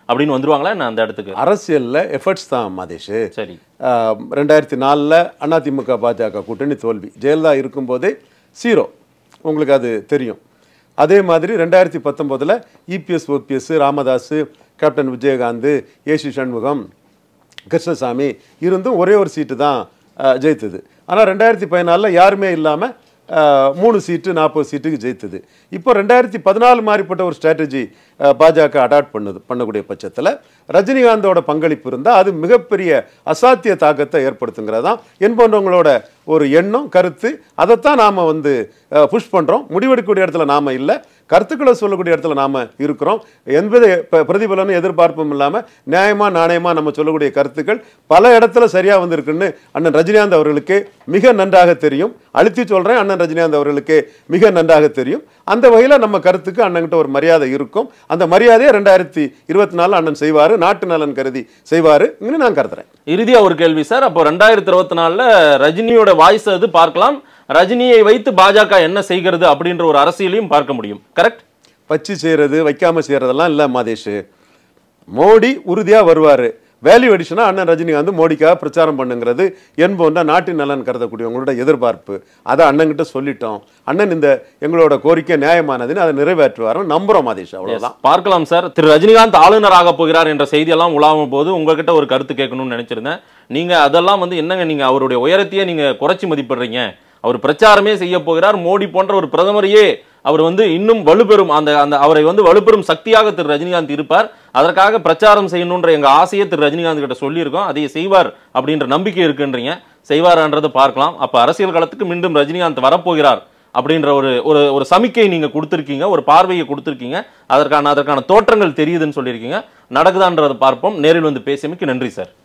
அப்படின்னு வந்துருவாங்களா என்ன அந்த இடத்துக்கு அரசியல்ல எஃபர்ட்ஸ் தான் மாதேஷ் சரி ஆஹ் ரெண்டாயிரத்தி நாலில் அதிமுக பாஜக கூட்டணி தோல்வி ஜெயலலிதா இருக்கும்போதே ஜீரோ உங்களுக்கு அது தெரியும் அதே மாதிரி ரெண்டாயிரத்தி பத்தொம்போதில் EPS OPS Ramadoss captain Vijayakanth AC Shanmugam Krishnasamy இருந்தும் ஒரே ஒரு சீட்டு தான் ஆஹ், ஜெயித்தது ஆனால் ரெண்டாயிரத்தி பதினாலில் யாருமே இல்லாமல் மூணு சீட்டு நாற்பது சீட்டுக்கு ஜெயித்தது இப்போ ரெண்டாயிரத்தி பதினாலு மாதிரிப்பட்ட ஒரு ஸ்ட்ராட்டஜி பாஜக அடாப்ட் பண்ணுது பண்ணக்கூடிய பட்சத்தில் ரஜினிகாந்தோட பங்களிப்பு இருந்தால் அது மிகப்பெரிய அசாத்திய தாக்கத்தை ஏற்படுத்துங்கிறதான் என் போன்றவங்களோட ஒரு எண்ணம் கருத்து அதைத்தான் நாம் வந்து புஷ் பண்ணுறோம் முடிவெடுக்கக்கூடிய இடத்துல நாம் இல்லை கருத்துக்களை சொல்லக்கூடிய இடத்துல நாம் இருக்கிறோம் எந்த ப- பிரதிபலனும் எதிர்பார்ப்பும் இல்லாமல் நியாயமாக நாணயமாக நம்ம சொல்லக்கூடிய கருத்துக்கள் பல இடத்துல சரியாக வந்திருக்குன்னு அண்ணன் ரஜினிகாந்த் அவர்களுக்கு மிக நன்றாக தெரியும் அழுத்தி சொல்கிறேன் அண்ணன் ரஜினிகாந்த் அவர்களுக்கு மிக நன்றாக தெரியும் அந்த வகையில் நம்ம கருத்துக்கு அண்ணன்கிட்ட ஒரு மரியாதை இருக்கும் அந்த மரியாதையை ரெண்டாயிரத்தி இருபத்தி நாலு அண்ணன் செய்வார் நாட்டு நலன் கருதி செய்வார் நான் கருதுறேன் இறுதியா ஒரு கேள்வி சார் அப்போ ரெண்டாயிரத்தி இருபத்தி நாலுல ரஜினியோட வாய்ஸ் அது பார்க்கலாம் ரஜினியை வைத்து பாஜக என்ன செய்கிறது அப்படின்ற ஒரு அரசியலையும் பார்க்க முடியும் கரெக்ட் வச்சு செய்கிறது வைக்காம செய்கிறதெல்லாம் இல்லை மாதேஷ் மோடி உறுதியாக வருவார் வேல்யூ அடிஷனாக அண்ணன் ரஜினிகாந்த் மோடிக்காக பிரச்சாரம் பண்ணுங்கிறது என் போன்ற நாட்டின் நலன் கருதக்கூடியவங்களோட எதிர்பார்ப்பு அதை அண்ணன்கிட்ட சொல்லிட்டோம் அண்ணன் இந்த எங்களோட கோரிக்கை நியாயமானதுன்னு அதை நிறைவேற்றுவாரோம் நம்புறோம் மாதேஷ் அவ்வளோதான் பார்க்கலாம் சார் திரு ரஜினிகாந்த் ஆளுநராக போகிறார் என்ற செய்தியெல்லாம் உலாவும் போது உங்ககிட்ட ஒரு கருத்து கேட்கணும்னு நினைச்சிருந்தேன் நீங்க அதெல்லாம் வந்து என்னங்க நீங்க அவருடைய உயரத்தையே நீங்க குறைச்சி மதிப்பிடுறீங்க அவர் பிரச்சாரமே செய்ய போகிறார் மோடி போன்ற ஒரு பிரதமரையே அவர் வந்து இன்னும் வலுப்பெறும் அந்த அந்த அவரை வந்து வலுப்பெறும் சக்தியாக திரு ரஜினிகாந்த் இருப்பார் அதற்காக பிரச்சாரம் செய்யணுன்ற எங்க ஆசையை திரு ரஜினிகாந்த் கிட்ட சொல்லியிருக்கோம் அதை செய்வார் அப்படின்ற நம்பிக்கை இருக்குன்றீங்க செய்வாரான்றதை பார்க்கலாம் அப்ப அரசியல் களத்துக்கு மீண்டும் ரஜினிகாந்த் வரப்போகிறார் அப்படின்ற ஒரு ஒரு ஒரு சமிக்கை நீங்க கொடுத்துருக்கீங்க ஒரு பார்வையை கொடுத்துருக்கீங்க அதற்கான அதற்கான தோற்றங்கள் தெரியுதுன்னு சொல்லியிருக்கீங்க நடக்குதான்றதை பார்ப்போம் நேரில் வந்து பேசியமைக்கு நன்றி சார்